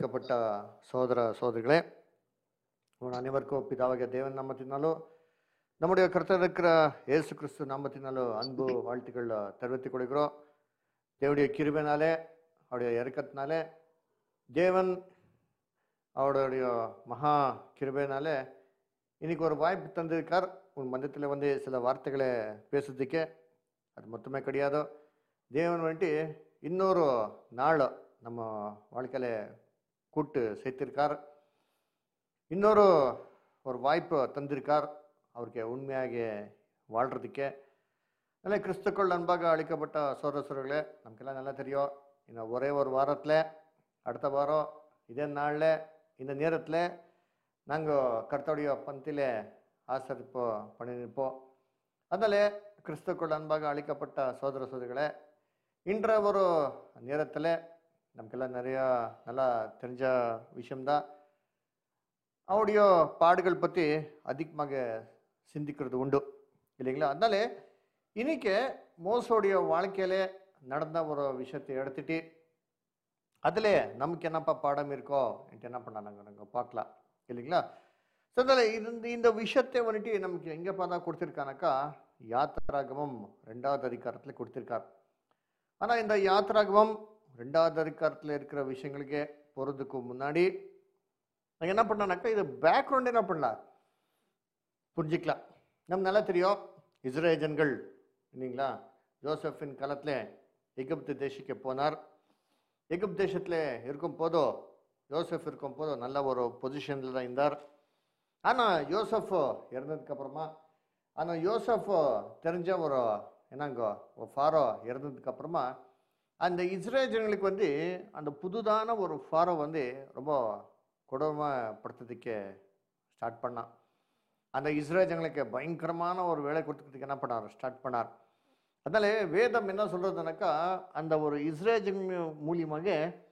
அழைக்கப்பட்ட சோதர சோதரிகளே உங்கள் அனைவருக்கும் பிதாவாகிய தேவன் நாமத்தினாலும் நம்முடைய கர்த்தர் இருக்கிற இயேசு கிறிஸ்து நாமத்தினாலும் அன்பு வாழ்த்துக்கள் தெரிவித்துக் கொள்கிறோம் தேவனுடைய கிருபைனாலே அவருடைய இறக்கத்தினாலே தேவன் அவருடைய மகா கிருபைனாலே இன்னைக்கு ஒரு வாய்ப்பு தந்திருக்கார் உன் மந்தத்தில் வந்து சில வார்த்தைகளை பேசுறதுக்கு அது மொத்தமே கிடையாது தேவன் வந்துட்டு இன்னொரு நாள் நம்ம வாழ்க்கையில கூட்டு சேர்த்திருக்கார் இன்னொரு ஒரு வாய்ப்பு தந்திருக்கார் அவருக்கு உண்மையாக வாழ்றதுக்கு நல்ல கிறிஸ்துக்கள் அன்பாக அழைக்கப்பட்ட சோதரசர்களே நமக்கெல்லாம் நல்லா தெரியும் இன்னும் ஒரே ஒரு வாரத்தில் அடுத்த வாரம் இதே நாளில் இந்த நேரத்தில் நாங்கள் கர்த்தருடைய பந்தியில் ஆசரிப்போ பண்ணியிருப்போம் அதனால கிறிஸ்துக்கள் அன்பாக அழைக்கப்பட்ட சோதர சோதரிகளே இன்ற ஒரு நேரத்தில் நமக்கெல்லாம் நிறையா நல்லா தெரிஞ்ச விஷயம்தான் அவருடைய பாடுகள் பற்றி அதிகமாக சிந்திக்கிறது உண்டு இல்லைங்களா அதனால இன்னைக்கு மோசோடைய வாழ்க்கையில நடந்த ஒரு விஷயத்தை எடுத்துட்டு அதில் நமக்கு என்னப்பா பாடம் இருக்கோ என்று என்ன பண்ணலாம் நாங்கள் நாங்கள் பார்க்கலாம் இல்லைங்களா ஸோ அதனால் இந்த இந்த விஷயத்தை வந்துட்டு நமக்கு எங்கே பார்த்தா கொடுத்துருக்கானாக்கா யாத்திராகமம் ரெண்டாவது அதிகாரத்தில் கொடுத்துருக்கார் ஆனால் இந்த யாத்திராகமம் ரெண்டாவது அதிகாரத்தில் இருக்கிற விஷயங்களுக்கு போகிறதுக்கு முன்னாடி நாங்கள் என்ன பண்ணோம்னாக்கா இது பேக்ரவுண்ட் என்ன பண்ணலாம் புரிஞ்சிக்கலாம் நம்ம நல்லா தெரியும் இஸ்ரேஜன்கள் இல்லைங்களா ஜோசப்பின் காலத்தில் எகிப்து தேசಕ್ಕೆ போனார் எகிப்து தேசத்தில் இருக்கும் போதோ யோசப் இருக்கும் போதோ நல்ல ஒரு பொசிஷனில் தான் இருந்தார் ஆனால் யோசப் இறந்ததுக்கு அப்புறமா ஆனால் யோசப் தெரிஞ்ச ஒரு என்னங்கோ ஒரு ஃபாரோ இறந்ததுக்கு அப்புறமா அந்த இஸ்ரேஜன்களுக்கு வந்து அந்த புதுதான ஒரு ஃபாரோ வந்து ரொம்ப கொடுமைப்படுத்துறதுக்கு ஸ்டார்ட் பண்ணான் அந்த இஸ்ரேஜங்களுக்கு பயங்கரமான ஒரு வேலை கொடுத்துக்கிறதுக்கு என்ன பண்ணார் ஸ்டார்ட் பண்ணார் அதனால வேதம் என்ன சொல்றதுனாக்கா அந்த ஒரு இஸ்ரேஜன் மூலியமாக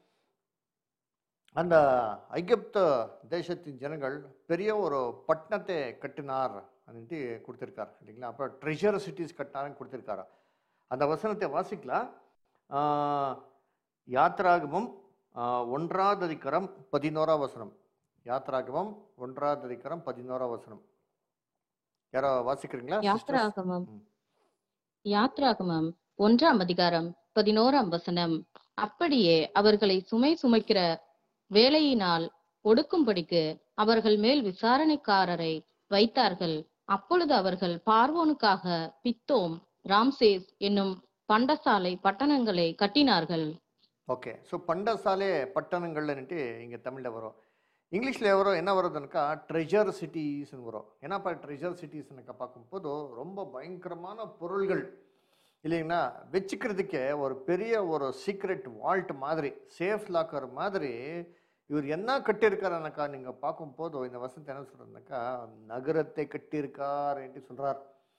அந்த ஐகிப்து தேசத்தின் ஜனங்கள் பெரிய ஒரு பட்டணத்தை கட்டினார் அப்படின்ட்டு கொடுத்துருக்கார் இல்லைங்களா அப்புறம் ட்ரெஷர் சிட்டிஸ் கட்டினார்னு கொடுத்துருக்காரு அந்த வசனத்தை வாசிக்கலாம் ஆஹ், யாத்ராகமம் ஆஹ், ஒன்றாவது அதிகாரம் பதினோராம் வசனம் யாத்ராகமம் ஒன்றாவது அதிகாரம் பதினோராம் வசனம் யாரோ வாசிக்கிறீங்களா sisters? யாத்ராகமம் ம். யாத்ராகமம் ஒன்றாம் அதிகாரம் பதினோராம் வசனம் அப்படியே அவர்களை சுமை சுமைக்கிற வேலையினால் ஒடுக்கும்படிக்கு அவர்கள் மேல் விசாரணைக்காரரை வைத்தார்கள் அப்பொழுது அவர்கள் பார்வோனுக்காக பித்தோம் ராம்சேஸ் என்னும் பண்டசாலை பட்டணங்களை கட்டினார்கள் ஓகே ஸோ பண்டசாலை பட்டணங்கள்னுட்டு இங்கே தமிழில் வரும் இங்கிலீஷில் வரும் என்ன வருதுனாக்கா ட்ரெஷர் சிட்டிஸ்னு வரும் என்னப்பா ட்ரெஷர் சிட்டிஸ்னுக்கா பார்க்கும்போது ரொம்ப பயங்கரமான பொருள்கள் இல்லைங்களா வச்சுக்கிறதுக்கே ஒரு பெரிய ஒரு சீக்ரெட் வால்ட் மாதிரி சேஃப் லாக்கர் மாதிரி இவர் என்ன கட்டியிருக்காருனாக்கா நீங்கள் பார்க்கும்போது இந்த வசனத்தை என்ன சொல்கிறதுனாக்கா நகரத்தை கட்டியிருக்கார் என்று சொல்கிறார்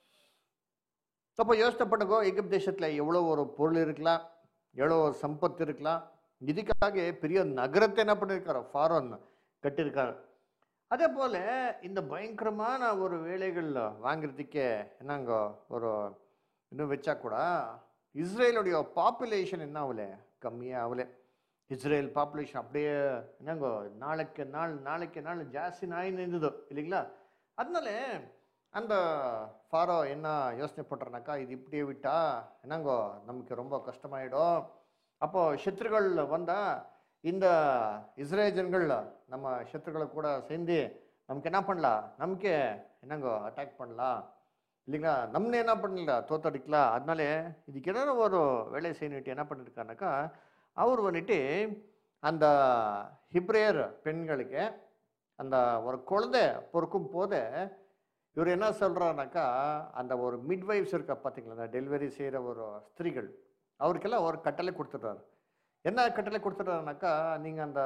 அப்போ யோசனை பண்ணுங்க எகிப்து தேசத்தில் எவ்வளோ ஒரு பொருள் இருக்கலாம் எவ்வளோ ஒரு சம்பத்து இருக்கலாம் இதுக்காக பெரிய நகரத்தை என்ன பண்ணியிருக்காரு ஃபாரோன் கட்டியிருக்காரு அதே போல இந்த பயங்கரமான ஒரு வேலைகள் வாங்குறதுக்கே என்னங்க ஒரு இன்னும் வச்சா கூட இஸ்ரேலுடைய பாப்புலேஷன் என்ன ஆகல கம்மியாக ஆகல இஸ்ரேல் பாப்புலேஷன் அப்படியே என்னங்க நாளைக்கு நாள் நாளைக்கு நாள் ஜாஸ்தி நாய் நின்றுதோ இல்லைங்களா அதனால அந்த ஃபாரோ என்ன யோசனை பண்ணுறனாக்கா இது இப்படியே விட்டா என்னங்கோ நமக்கு ரொம்ப கஷ்டமாயிடும் அப்போ சத்துருகள் வந்தா இந்த இஸ்ரேஜன்கள் நம்ம சத்துருக்களை கூட சேர்ந்து நமக்கு என்ன பண்ணலாம் நமக்கு என்னங்கோ அட்டாக் பண்ணலாம் இல்லைங்களா நம்மளே என்ன பண்ணல தோத்தடிக்கலாம் அதனால இதுக்கு ஏதாவது ஒரு வேலை செய்யணுட்டு என்ன பண்ணிருக்காருனாக்கா அவர் வந்துட்டு அந்த ஹிப்ரேயர் பெண்களுக்கு அந்த ஒரு குழந்தை பொறுக்கும் போதே இவர் என்ன சொல்றாருனாக்கா அந்த ஒரு மிட்வைஃப்ஸ் இருக்கா பார்த்தீங்களா அந்த டெலிவரி செய்கிற ஒரு ஸ்திரீகள் அவருக்கெல்லாம் ஒரு கட்டளை கொடுத்துட்றாரு என்ன கட்டளை கொடுத்துட்றாருனாக்கா நீங்கள் அந்த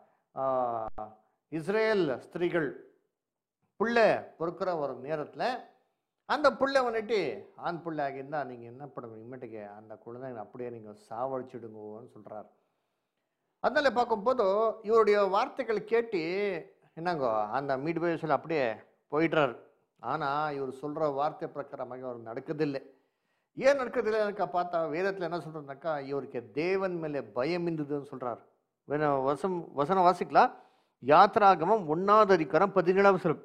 ஆ, இஸ்ரேல் ஸ்திரீகள் புள்ளை பொறுக்கிற ஒரு நேரத்தில் அந்த புள்ளை வந்துட்டு ஆண் புள்ளை ஆகியிருந்தா நீங்கள் என்ன பண்ணுங்க இம்மட்டுக்கு அந்த குழந்தைங்க அப்படியே நீங்கள் சாவடிச்சிடுங்கன்னு சொல்கிறார் அதனால பார்க்கும்போது இவருடைய வார்த்தைகள் கேட்டு என்னங்கோ அந்த மீட் வயசில் அப்படியே போயிடுறாரு ஆனால் இவர் சொல்கிற வார்த்தை பிரகாரமாக அவர் நடக்குதில்லை ஏன் நடக்குதில்லை எனக்கு பார்த்தா வேதத்தில் என்ன சொல்கிறதுனாக்கா இவருக்கு தேவன் மேலே பயம் இருந்ததுன்னு சொல்கிறார் வேணா வசம் வசனம் வாசிக்கலாம் யாத்ராகமம் ஒன்னாவது அதிகாரம் பதினேழாம் வசனம்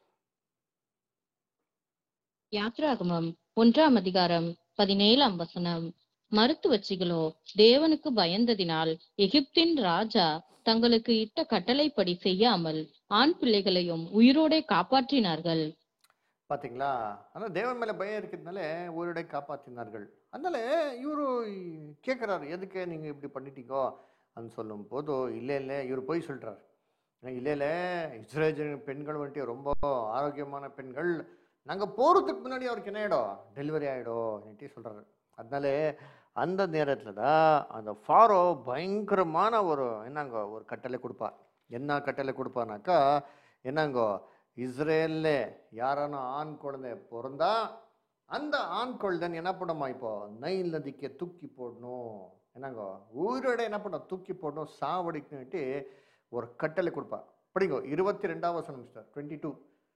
யாத்ராகமம் ஒன்றாம் அதிகாரம் பதினேழாம் வசனம் மருத்துவச்சிகளோ தேவனுக்கு பயந்ததினால் எகிப்தின் ராஜா தங்களுக்கு இட்ட கட்டளைப்படி செய்யாமல் ஆண் பிள்ளைகளையும் உயிரோடே காப்பாற்றினார்கள் பாத்தீங்களா ஆனால் தேவன் மேலே பயம் இருக்கிறதுனால உயிரோட காப்பாற்றினார்கள் அதனால இவரு கேட்குறாரு எதுக்கு நீங்கள் இப்படி பண்ணிட்டீங்கோ అని சொல்லும் போது இல்லை இல்லை இவர் போய் சொல்கிறார் இல்லை இல்லை இஸ்ரேல் பெண்கள் வந்துட்டு ரொம்ப ஆரோக்கியமான பெண்கள் நாங்கள் போகிறதுக்கு முன்னாடி அவருக்கு என்ன ஆகிடும் டெலிவரி ஆகிடும் என்னட்டி சொல்கிறாரு அதனால அந்த நேரத்தில் தான் அந்த ஃபாரோ பயங்கரமான ஒரு என்னங்க ஒரு கட்டளை கொடுப்பா என்ன கட்டளை கொடுப்பானாக்கா என்னங்கோ இஸ்ரேல்ல யாரான ஆண் குழந்தை பிறந்தா அந்த ஆண் குழந்தை என்ன பண்ணுமா இப்போ நைல் நதிக்கு தூக்கி போடணும் என்னங்க உயிரோட என்ன பண்ண தூக்கி போடணும் சாவடிக்கணுட்டு ஒரு கட்டளை கொடுப்பா படிங்க இருபத்தி ரெண்டாவது வசனம் மிஸ்டர் டுவெண்ட்டி டூ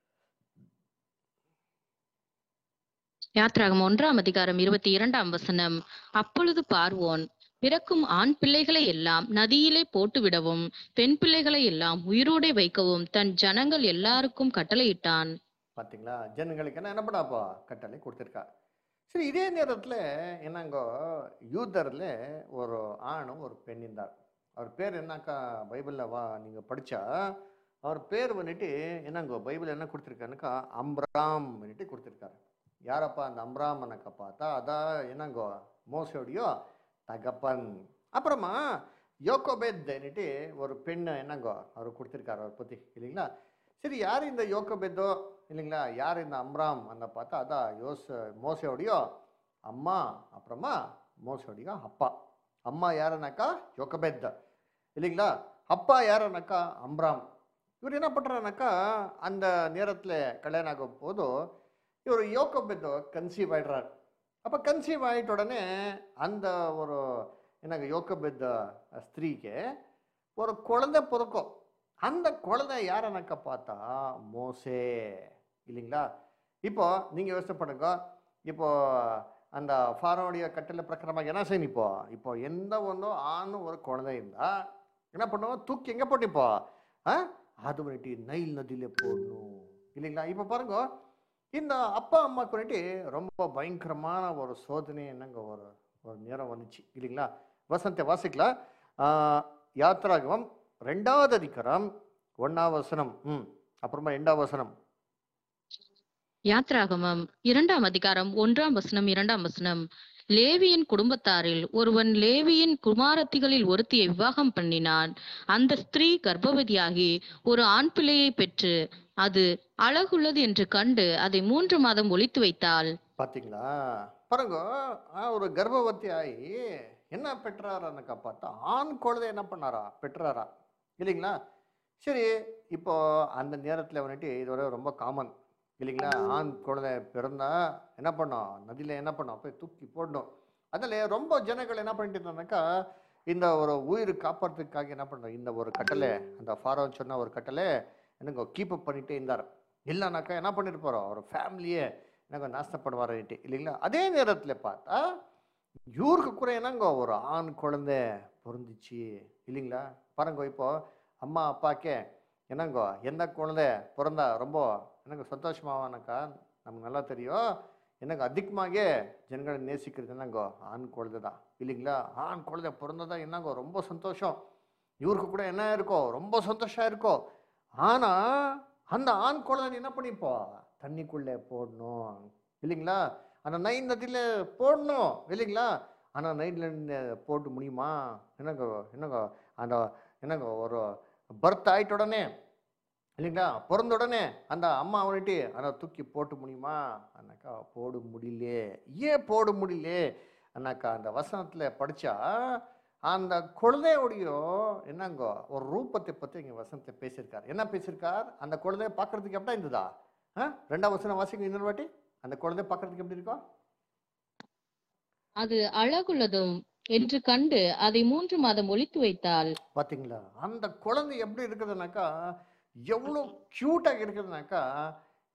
யாத்ராகம் ஒன்றாம் அதிகாரம் இருபத்தி இரண்டாம் வசனம் அப்பொழுது பார்வோன் பிறக்கும் ஆண் பிள்ளைகளை எல்லாம் நதியிலே போட்டுவிடவும் பெண் பிள்ளைகளை எல்லாம் உயிரோடே வைக்கவும் தன் ஜனங்கள் எல்லாருக்கும் கட்டளையிட்டான் பார்த்தீங்களா ஜனங்களுக்கு என்ன என்ன பண்ணாப்பா கட்டளை கொடுத்துருக்கா சரி இதே நேரத்தில் என்னங்கோ யூதரில் ஒரு ஆணும் ஒரு பெண் இருந்தார் அவர் பேர் என்னக்கா பைபிளில் வா நீங்கள் படித்தா அவர் பேர் வந்துட்டு என்னங்கோ பைபிள் என்ன கொடுத்துருக்காருனாக்கா அம்ராம் வந்துட்டு கொடுத்துருக்காரு யாரப்பா அந்த அம்ராமனக்கா பார்த்தா அதான் என்னங்கோ மோசோடையோ தகப்பன் அப்புறமா யோகோபேத்னுட்டு ஒரு பெண் என்னங்கோ அவர் கொடுத்துருக்காரு அவர் பற்றி இல்லைங்களா சரி யார் இந்த யோகபெத்தோ இல்லைங்களா யார் இந்த அம்ராம் அந்த பார்த்தா அதான் யோஸ் மோசையோடையோ அம்மா அப்புறமா மோசையோடையோ அப்பா அம்மா யாருனாக்கா யோகபெத் இல்லைங்களா அப்பா யாருனாக்கா அம்ராம் இவர் என்ன பண்ணுறாருனாக்கா அந்த நேரத்தில் கல்யாணம் ஆகும் போது இவர் யோகபெத்தோ கன்சீவ் ஆயிடுறார் அப்போ கன்சீவ் ஆகிட்ட உடனே அந்த ஒரு எனக்கு யோகபெத்த ஸ்திரீக்கு ஒரு குழந்தை பிறக்கும் அந்த குழந்தை யாரனாக்க பார்த்தா மோசே இல்லைங்களா இப்போ நீங்கள் யோசனை பண்ணுங்க இப்போ அந்த ஃபாரோடைய கட்டளை பிரகாரமாக என்ன செய்யணும் இப்போ இப்போ எந்த ஒன்றும் ஆணும் ஒரு குழந்தை இருந்தா என்ன பண்ணுவோம் தூக்கி எங்கே போட்டிப்போ ஆ அது வந்துட்டு நைல் நதியில போடணும் இல்லைங்களா இப்போ பாருங்க இந்த அப்பா அம்மாவுக்கு வந்துட்டு ரொம்ப பயங்கரமான ஒரு சோதனை என்னங்க ஒரு ஒரு நேரம் வந்துச்சு இல்லைங்களா வசந்தை வாசிக்கலாம் ஆ, யாத்ராகமம் ரெண்டாவது அதிகாரம் ஒன்னாவது வசனம் ம் அப்புறமா ரெண்டாவது வசனம் யாத்ராகமம் இரண்டாம் அதிகாரம் ஒன்றாம் வசனம் இரண்டாம் வசனம் லேவியின் குடும்பத்தாரில் ஒருவன் லேவியின் குமாரத்திகளில் ஒருத்தியை விவாகம் பண்ணினான் அந்த ஸ்திரீ கர்ப்பவதியாகி ஒரு ஆண் பிள்ளையை பெற்று அது அழகுள்ளது என்று கண்டு அதை மூன்று மாதம் ஒளித்து வைத்தாள் பாத்தீங்களா பாருங்க ஆ, ஒரு கர்ப்பவதி ஆகி என்ன பெற்றாரான்னு பார்த்தா ஆண் குழந்தை என்ன பண்ணாரா பெற்றாரா இல்லைங்களா சரி இப்போ அந்த நேரத்தில் வந்துட்டு இதோட ரொம்ப காமன் இல்லைங்களா ஆண் குழந்தை பிறந்தா என்ன பண்ணோம் நதியில் என்ன பண்ணோம் போய் தூக்கி போடணும் அதில் ரொம்ப ஜனங்கள் என்ன பண்ணிட்டு இருந்தாங்கனாக்கா இந்த ஒரு உயிர் காப்பாற்றுறதுக்காக என்ன பண்ணோம் இந்த ஒரு கட்டளை அந்த ஃபாரோன்னு சொன்ன ஒரு கட்டளை எனக்கு கீப் அப் பண்ணிட்டே இருந்தார் இல்லைனாக்கா என்ன பண்ணிட்டு போகிறோம் ஒரு ஃபேமிலியே எனக்கு நாசப்படுவார்ட்டு இல்லைங்களா அதே நேரத்தில் பார்த்தா இவருக்கு கூட என்னங்க ஒரு ஆண் குழந்தை பிறந்துச்சு இல்லைங்களா பாருங்க இப்போ அம்மா அப்பாக்கே என்னங்கோ எந்த குழந்தை பிறந்தா ரொம்ப எனக்கு சந்தோஷமாவானாக்கா நமக்கு நல்லா தெரியும் எனக்கு அதிகமாக ஜனங்களை நேசிக்கிறது என்னங்கோ ஆண் குழந்தை தான் இல்லைங்களா ஆண் குழந்தை பிறந்ததா என்னங்கோ ரொம்ப சந்தோஷம் இவருக்கு கூட என்ன இருக்கோ ரொம்ப சந்தோஷம் இருக்கோ ஆனா அந்த ஆண் குழந்தை என்ன பண்ணிப்போ தண்ணிக்குள்ளே போடணும் இல்லைங்களா அந்த நைன் நதியில போடணும் இல்லைங்களா ஆனால் நைட்ல போட்டு முடியுமா என்னங்க என்னங்க அந்த என்னங்க ஒரு பர்த் ஆயிட்ட உடனே இல்லைங்களா பிறந்த உடனே அந்த அம்மா வந்துட்டு அதை தூக்கி போட்டு முடியுமா அண்ணாக்கா போட முடியல ஏன் போட முடியல அண்ணாக்கா அந்த வசனத்தில் படித்தா அந்த குழந்தையோடைய என்னங்க ஒரு ரூபத்தை பற்றி இங்கே வசனத்தை பேசியிருக்கார் என்ன பேசியிருக்கார் அந்த குழந்தைய பார்க்கறதுக்கு எப்படி இருந்ததா ஆ ரெண்டாம் வசனம் வாசிங்க இன்னொரு வாட்டி அந்த குழந்தைய பார்க்கறதுக்கு எப்படி இருக்கும் அது அழகுள்ளதும் என்று கண்டு அதை மூன்று மாதம் ஒளித்து வைத்தாள் பாத்தீங்களா அந்த குழந்தை எப்படி இருக்குதுனாக்கா எவ்வளோ க்யூட்டாக இருக்குதுனாக்கா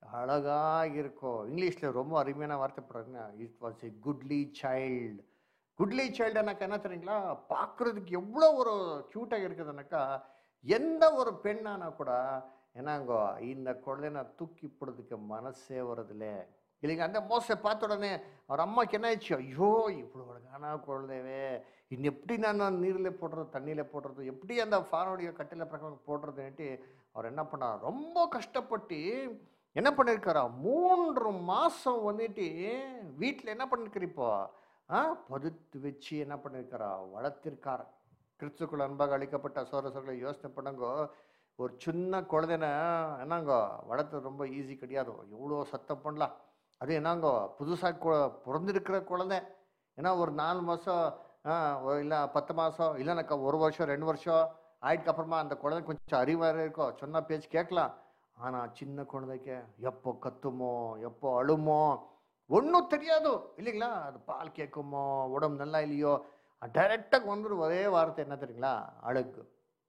அழகா இருக்கும் இங்கிலீஷில் ரொம்ப அருமையான வார்த்தை போடுறாங்க it was a cuddly child cuddly சைல்டுனாக்கா என்ன தெரியுங்களா பார்க்குறதுக்கு எவ்வளோ ஒரு க்யூட்டாக இருக்குதுனாக்கா எந்த ஒரு பெண்ணானா கூட என்னங்கோ இந்த குழந்தைய தூக்கி போடுறதுக்கு மனசே வருதில்ல இல்லைங்க அந்த மோசை பார்த்த உடனே அவர் அம்மாக்கு என்ன ஆயிடுச்சு ஐயோ இவ்வளோ அழகான குழந்தைவே இன்னும் எப்படி நான் நீரில் போடுறது தண்ணியில் போடுறது எப்படி அந்த ஃபானுடைய கட்டில பிரகாரம் போடுறதுன்ட்டு அவர் என்ன பண்ணார் ரொம்ப கஷ்டப்பட்டு என்ன பண்ணியிருக்காரா மூன்று மாதம் வந்துட்டு வீட்டில் என்ன பண்ணிருக்காரு இப்போ ஆ பதுத்து வச்சு என்ன பண்ணியிருக்காரா வளர்த்திருக்கார் கிறிஸ்துக்குள் அன்பாக அளிக்கப்பட்ட சோரசர்களை யோசனை பண்ணுங்கோ ஒரு சின்ன குழந்தைன என்னங்கோ வளர்த்து ரொம்ப ஈஸி கிடையாது எவ்வளோ சத்தம் பண்ணலாம் அது என்னங்கோ புதுசாக பிறந்திருக்கிற குழந்தை ஏன்னா ஒரு நாலு மாதம் இல்லை பத்து மாதம் இல்லைனாக்கா ஒரு வருஷம் ரெண்டு வருஷம் ஆயிட்டுக்கு அப்புறமா அந்த குழந்தை கொஞ்சம் அறிவாக இருக்கும் சொன்ன பேச்சு கேட்கலாம் ஆனால் சின்ன குழந்தைக்கு எப்போ கத்துமோ எப்போ அழுமோ ஒன்றும் தெரியாது இல்லைங்களா அது பால் கேட்குமோ உடம்பு நல்லா இல்லையோ டைரெக்டாக வந்துடும் ஒரே வார்த்தை என்ன தெரியுங்களா அழுகு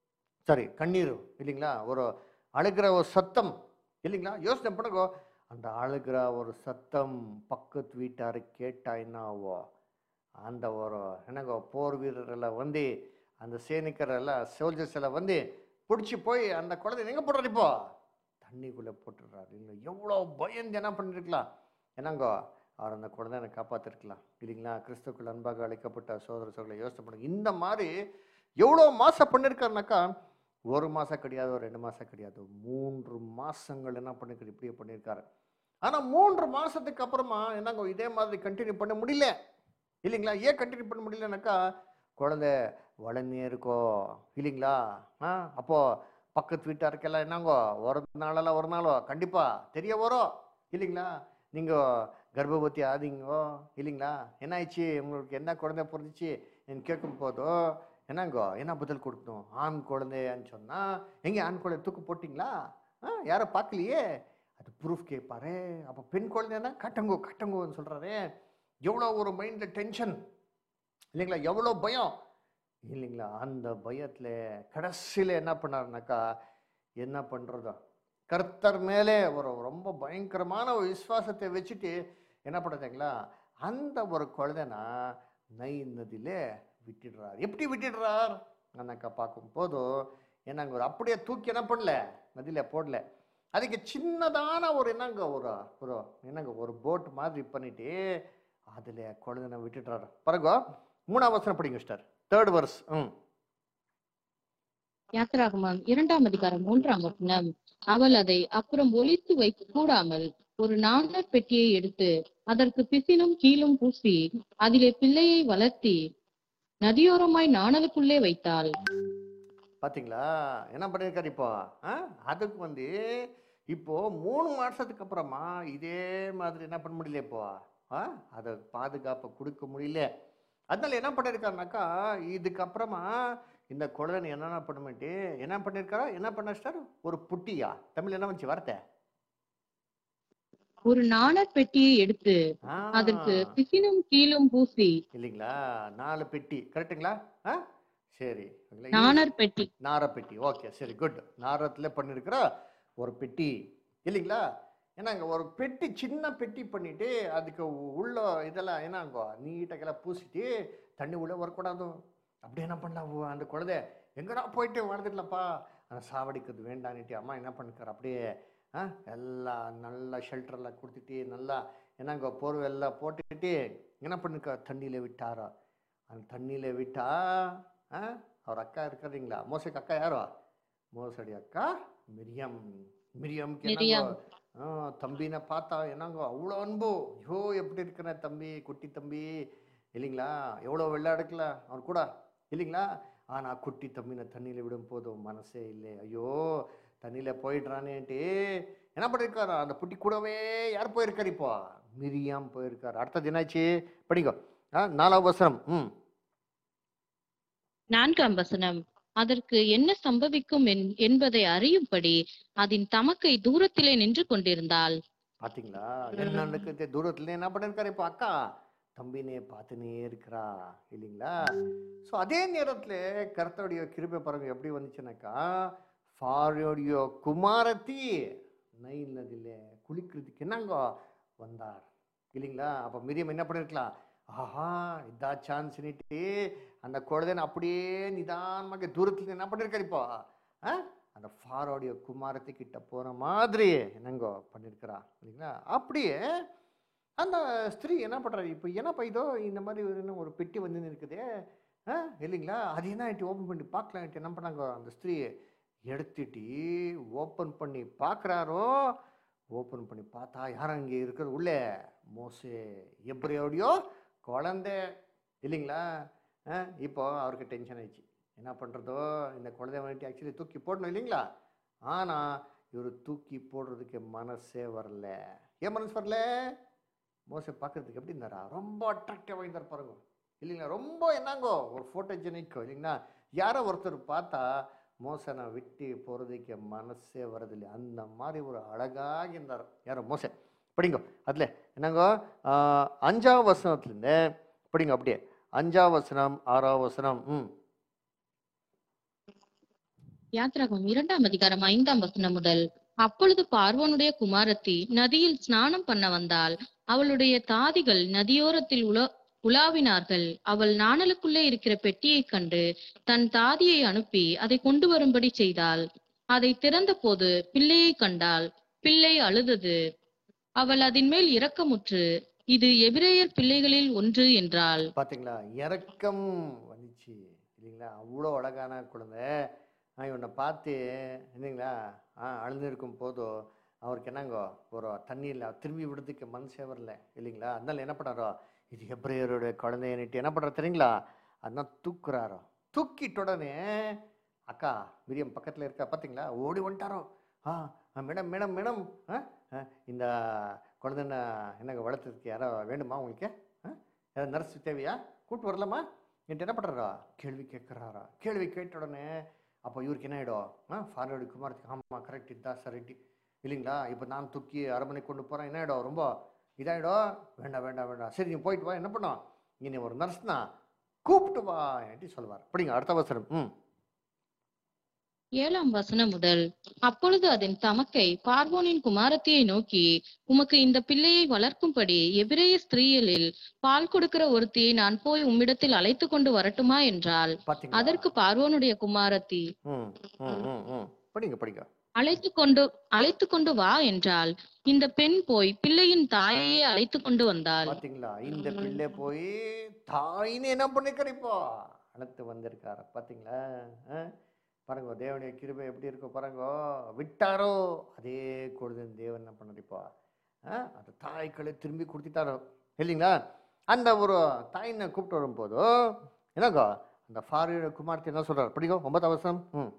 சரி கண்ணீர் இல்லைங்களா ஒரு அழுகிற ஒரு சத்தம் இல்லைங்களா யோசனை பண்ணுங்க அந்த அழுகிற ஒரு சத்தம் பக்கத்து வீட்டார் கேட்டா என்ன ஆகும் அந்த ஒரு என்னங்க போர் வீரரெல்லாம் வந்து அந்த சேனிக்கரெல்லாம் சோல்ஜர்ஸ் எல்லாம் வந்து பிடிச்சி போய் அந்த குழந்தை எங்கே போடுறாரு இப்போ தண்ணிக்குள்ளே போட்டுடுறாரு இல்லை எவ்வளோ பயந்து என்ன பண்ணிருக்கலாம் என்னங்கோ அவர் அந்த குழந்தைய காப்பாற்றிருக்கலாம் இல்லைங்களா கிறிஸ்துக்குள் அன்பாக அழைக்கப்பட்ட சோதர சோதரை யோசனை பண்ணுங்க இந்த மாதிரி எவ்வளோ மாதம் பண்ணியிருக்காருனாக்கா ஒரு மாதம் கிடையாது ஒரு ரெண்டு மாதம் கிடையாது மூன்று மாதங்கள் என்ன பண்ணிருக்காரு இப்படியே பண்ணியிருக்காரு ஆனால் மூன்று மாதத்துக்கு அப்புறமா என்னங்க இதே மாதிரி கண்டினியூ பண்ண முடியல இல்லைங்களா ஏன் கண்டினியூ பண்ண முடியலனாக்கா குழந்தை வளர்ந்தே இருக்கோ இல்லைங்களா ஆ அப்போது பக்கத்து வீட்டாருக்கெல்லாம் என்னங்கோ ஒரு நாளெல்லாம் ஒரு நாளோ கண்டிப்பாக தெரிய வரும் இல்லைங்களா நீங்கள் கர்ப்பவதி ஆதீங்கோ இல்லைங்களா என்ன ஆயிடுச்சு உங்களுக்கு என்ன குழந்தை பிறந்துச்சு என்று கேட்கும் போதோ என்னங்கோ என்ன பதில் கொடுக்கணும் ஆண் குழந்தைன்னு சொன்னால் எங்கே ஆண் குழந்தை தூக்கு போட்டிங்களா ஆ யாரும் பார்க்கலையே அது ப்ரூஃப் கேட்பாரு அப்போ பெண் குழந்தைன்னா கட்டங்கோ கட்டங்கோன்னு சொல்கிறாரு எவ்வளோ ஒரு மைண்டில் டென்ஷன் இல்லைங்களா எவ்வளோ பயம் இல்லைங்களா அந்த பயத்தில் கடைசியில் என்ன பண்ணாருனாக்கா என்ன பண்ணுறதோ கர்த்தர் மேலே ஒரு ரொம்ப பயங்கரமான ஒரு விசுவாசத்தை வச்சுட்டு என்ன பண்ணுறதுங்களா அந்த ஒரு குழந்தைனா நை நதியிலே விட்டுடுறார் எப்படி விட்டுடுறார் அண்ணாக்கா பார்க்கும் போதும் என்னங்க ஒரு அப்படியே தூக்கி என்ன பண்ணல நதியில் போடல அதுக்கு சின்னதான ஒரு என்னங்க ஒரு ஒரு என்னங்க ஒரு போட் மாதிரி பண்ணிட்டு அதில் குழந்தைனை விட்டுடுறாரு பாருங்க மூணாம் வசனம் படிங்க ஸ்டார் தேர்ட் வர்ஸ் ம் யாத்திராகமம் இரண்டாம் அதிகாரம் மூன்றாம் வசனம் அவள் அதை அப்புறம் ஒளித்து வைக்க கூடாமல் ஒரு நாணர் பெட்டியை எடுத்து அதற்கு பிசினும் கீழும் பூசி அதிலே பிள்ளையை வளர்த்தி நதியோரமாய் நாணலுக்குள்ளே வைத்தாள் பாத்தீங்களா என்ன பண்ணியிருக்காரு இப்போ ஆ அதுக்கு வந்து இப்போ மூணு மாசத்துக்கு அப்புறமா இதே மாதிரி என்ன பண்ண முடியல இப்போ ஆ அதை பாதுகாப்பை கொடுக்க முடியல அதனால என்ன பண்ணியிருக்காருனாக்கா இதுக்கப்புறமா இந்த குழந்தை என்னென்ன பண்ணமாட்டி என்ன பண்ணியிருக்காரா என்ன பண்ண ஸ்டார் ஒரு புட்டியா தமிழ் என்ன வந்துச்சு வார்த்தை ஒரு நாணர் பெட்டியை எடுத்து ஆ, அதற்கு பிசினும் கீழும் பூசி இல்லைங்களா நாலு பெட்டி கரெக்ட்டுங்களா ஆ சரி இல்லைங்களா? நாணர் பெட்டி நாரப்பெட்டி ஓகே சரி குட் நாரத்தில் பண்ணியிருக்கிற ஒரு பெட்டி இல்லைங்களா ஏன்னாங்க ஒரு பெட்டி சின்ன பெட்டி பண்ணிட்டு அதுக்கு உள்ள இதெல்லாம் என்னங்கோ நீட்டாக்கெல்லாம் பூசிட்டு தண்ணி உள்ள வரக்கூடாது அப்படி என்ன பண்ணலாம் ஓ, அந்த குழந்தை எங்கடா போயிட்டு வளர்ந்துடலப்பா அந்த சாவடிக்கிறது வேண்டான்னுட்டு அம்மா என்ன பண்ணிருக்காரு அப்படியே ஆ எல்லாம் நல்லா ஷெல்டர்லாம் கொடுத்துட்டு நல்லா என்னங்க போர்வை எல்லாம் போட்டுட்டு என்ன பண்ணிருக்காரு தண்ணியில் விட்டாரா அந்த தண்ணியில் விட்டா ஆ அவர் அக்கா இருக்கிறீங்களா மோசக்கு அக்கா யாரோ மோசடி அக்கா மிரியம் மிரியம்க்கு மிரியம். என்னங்கோ ஆ தம்பினை பார்த்தா என்னங்கோ அவ்வளோ அன்பு ஐயோ எப்படி இருக்கிற தம்பி குட்டி தம்பி இல்லைங்களா எவ்வளோ விளையாடுக்கல அவர் கூட இல்லைங்களா ஆனால் குட்டி தம்பினை தண்ணியில் விடும் போதும் மனசே இல்லை ஐயோ தண்ணியில் போயிடுறானேன்ட்டு என்ன பண்ணியிருக்காரு அந்த புட்டி கூடவே யார் போயிருக்காரு இப்போ மிரியாம் போயிருக்காரு அடுத்தது என்னாச்சு படிங்க ஆ நாலாவது வசனம் ம் நான்காம் வசனம் அதற்கு என்ன சம்பவிக்கும் என்- என்பதை அறியும்படி அதன் தமக்கை தூரத்திலே நின்று கொண்டிருந்தாள் பாத்தீங்களா என்ன நடக்குது தூரத்துல என்ன பண்ணிருக்காரு இப்போ அக்கா தம்பினே பார்த்துனே இருக்கிறா இல்லைங்களா ஸோ அதே நேரத்துல கர்த்தருடைய கிருபை பாருங்க எப்படி வந்துச்சுனாக்கா ஃபாரோடைய குமாரத்தி நைல் நதியில குளிக்கிறதுக்கு என்னங்கோ வந்தார் இல்லைங்களா அப்போ மிரியம் என்ன பண்ணிருக்கலாம் ஆஹா இதா சான்ஸ்னிட்டு அந்த குழந்தைன அப்படியே நிதானமாக தூரத்துல என்ன பண்ணிருக்காரு இப்போ ஆ? அந்த ஃபாரோடைய குமாரத்தை கிட்ட போற மாதிரி என்னங்கோ பண்ணிருக்கிறா இல்லைங்களா அப்படியே அந்த ஸ்திரீ என்ன பண்றாரு இப்போ என்னப்பா இதோ இந்த மாதிரி ஒரு என்ன ஒரு பெட்டி வந்து இருக்குதே ஆ இல்லைங்களா அது என்ன ஆயிட்டு ஓப்பன் பண்ணி பார்க்கலான்ட்டு என்ன பண்ணாங்க அந்த ஸ்திரீ எடுத்துட்டு ஓப்பன் பண்ணி பார்க்குறாரோ ஓப்பன் பண்ணி பார்த்தா யார் அங்கே இருக்கிறது உள்ளே மோசே எப்ரியோடையோ குழந்தை இல்லைங்களா ஆ இப்போ அவருக்கு டென்ஷன் ஆயிடுச்சு என்ன பண்ணுறதோ இந்த குழந்தைய வந்துட்டு ஆக்சுவலி தூக்கி போடணும் இல்லைங்களா ஆனால் இவர் தூக்கி போடுறதுக்கு மனசே வரல ஏன் மனசு வரல மோசை பார்க்கறதுக்கு எப்படி இருந்தாரா ரொம்ப அட்ராக்டிவாக இருந்தார் பாருங்க இல்லைங்களா ரொம்ப என்னங்கோ ஒரு ஃபோட்டோஜெனிக்கோ இல்லைங்களா யாரோ ஒருத்தர் பார்த்தா மோசனை விட்டு போகிறதுக்கு மனசே வரதில்லை அந்த மாதிரி ஒரு அழகாக இருந்தார் யாரோ மோசை படிங்க அதில் என்னங்கோ ஆஹ், அஞ்சாம் வசனத்துலேருந்து படிங்க அப்படியே அஞ்சாம் வசனம் ஆறாம் வசனம் ம் யாத்ராகம் இரண்டாம் அதிகாரம் ஐந்தாம் வசனம் முதல் அப்பொழுது பார்வோனுடைய குமாரத்தி நதியில் ஸ்நானம் பண்ண வந்தாள் அவளுடைய தாதிகள் நதியோரத்தில் உலா உலாவினார்கள் அவள் நாணலுக்குள்ளே இருக்கிற பெட்டியைக் கண்டு தன் தாதியை அனுப்பி அதை கொண்டு வரும்படி செய்தாள் அதை திறந்தபோது பிள்ளையை கண்டாள் பிள்ளை அழுதது அவள் அதன் மேல் இரக்கமுற்று இது எபிரேயர் பிள்ளைகளில் ஒன்று என்றாள் பார்த்தீங்களா இறக்கம் வந்துச்சு இல்லைங்களா அவ்வளோ அழகான குழந்தை ஆ, இவனை பார்த்து இல்லைங்களா ஆ அழுந்திருக்கும் போதும் அவருக்கு என்னங்கோ ஒரு தண்ணியில் திரும்பி விடுறதுக்கு மனசே வரல இல்லைங்களா அதனால என்ன பண்ணாரோ இது எப்ரேயருடைய குழந்தைன்னுட்டு என்ன பண்ணுறாரு தெரியுங்களா அதனால் தூக்குறாரோ தூக்கிட்ட உடனே அக்கா மிரியம் பக்கத்தில் இருக்கா பார்த்தீங்களா ஓடி வந்துட்டாரோ ஆ ஆ, மேடம் மேடம் மேடம் ஆ ஆ, இந்த குழந்தைன என்னங்க வளர்த்ததுக்கு யாரோ வேண்டுமா உங்களுக்கு ஆ யாராவது நர்ஸ் தேவையா கூட்டு வரலாமா என்கிட்ட என்ன பண்ணுறாரா கேள்வி கேட்குறாரா கேள்வி கேட்ட உடனே அப்போ இவருக்கு என்ன ஆகிடும் ஆ ஃபார்வர்டு குமாரத்துக்கு ஆமாம் கரெக்ட் இதுதான் சரிட்டி இல்லைங்களா இப்போ நான் தூக்கி அரமனை கொண்டு போகிறேன் என்ன ஆகிடும் ரொம்ப இதாகிடும் வேண்டாம் வேண்டாம் வேண்டாம் சரி நீ போயிட்டு வா என்ன பண்ணும் இனி ஒரு நர்ஸ்னா கூப்பிட்டு வா என்று சொல்லுவார் அப்படிங்க அடுத்த அவசரம் ம் ஏழாம் வசனம் முதல் அப்பொழுது அதன் தமக்கை பார்வோனின் குமாரத்தியை நோக்கி உமக்கு இந்த பிள்ளையை வளர்க்கும்படி எபிரேய ஸ்திரீகளில் பால் கொடுக்கிற ஒருத்தியை நான் போய் உம்மிடத்தில் அழைத்து கொண்டு வரட்டுமா என்றாள் பார்த்தீங்களா அதற்கு பார்வோனுடைய குமாரத்தி ம் ம் ம் ம் படிங்க படிங்க அழைத்து கொண்டு அழைத்து கொண்டு வா என்றாள் இந்த பெண் போய் பிள்ளையின் தாயையே அழைத்து கொண்டு வந்தாள் பாத்தீங்களா இந்த பிள்ளை போய் தாயின்னு என்ன பண்ணிருக்காரு இப்போ அழைத்து வந்திருக்காரு பாத்தீங்களா ஆ? பாருங்க தேவனுடைய கிருபை எப்படி இருக்கும் பாருங்க விட்டாரோ அதே கொடுதன் தேவன் என்ன பண்ணாரு இப்போ ஆ? அந்த தாய்க்களை திரும்பி கொடுத்துட்டாரோ இல்லைங்களா அந்த ஒரு தாயினை கூப்பிட்டு வரும்போதோ என்னங்கோ அந்த ஃபாரியோட குமார்த்தி என்ன சொல்றாரு படிக்கோ ஒன்பது அவசரம் ம்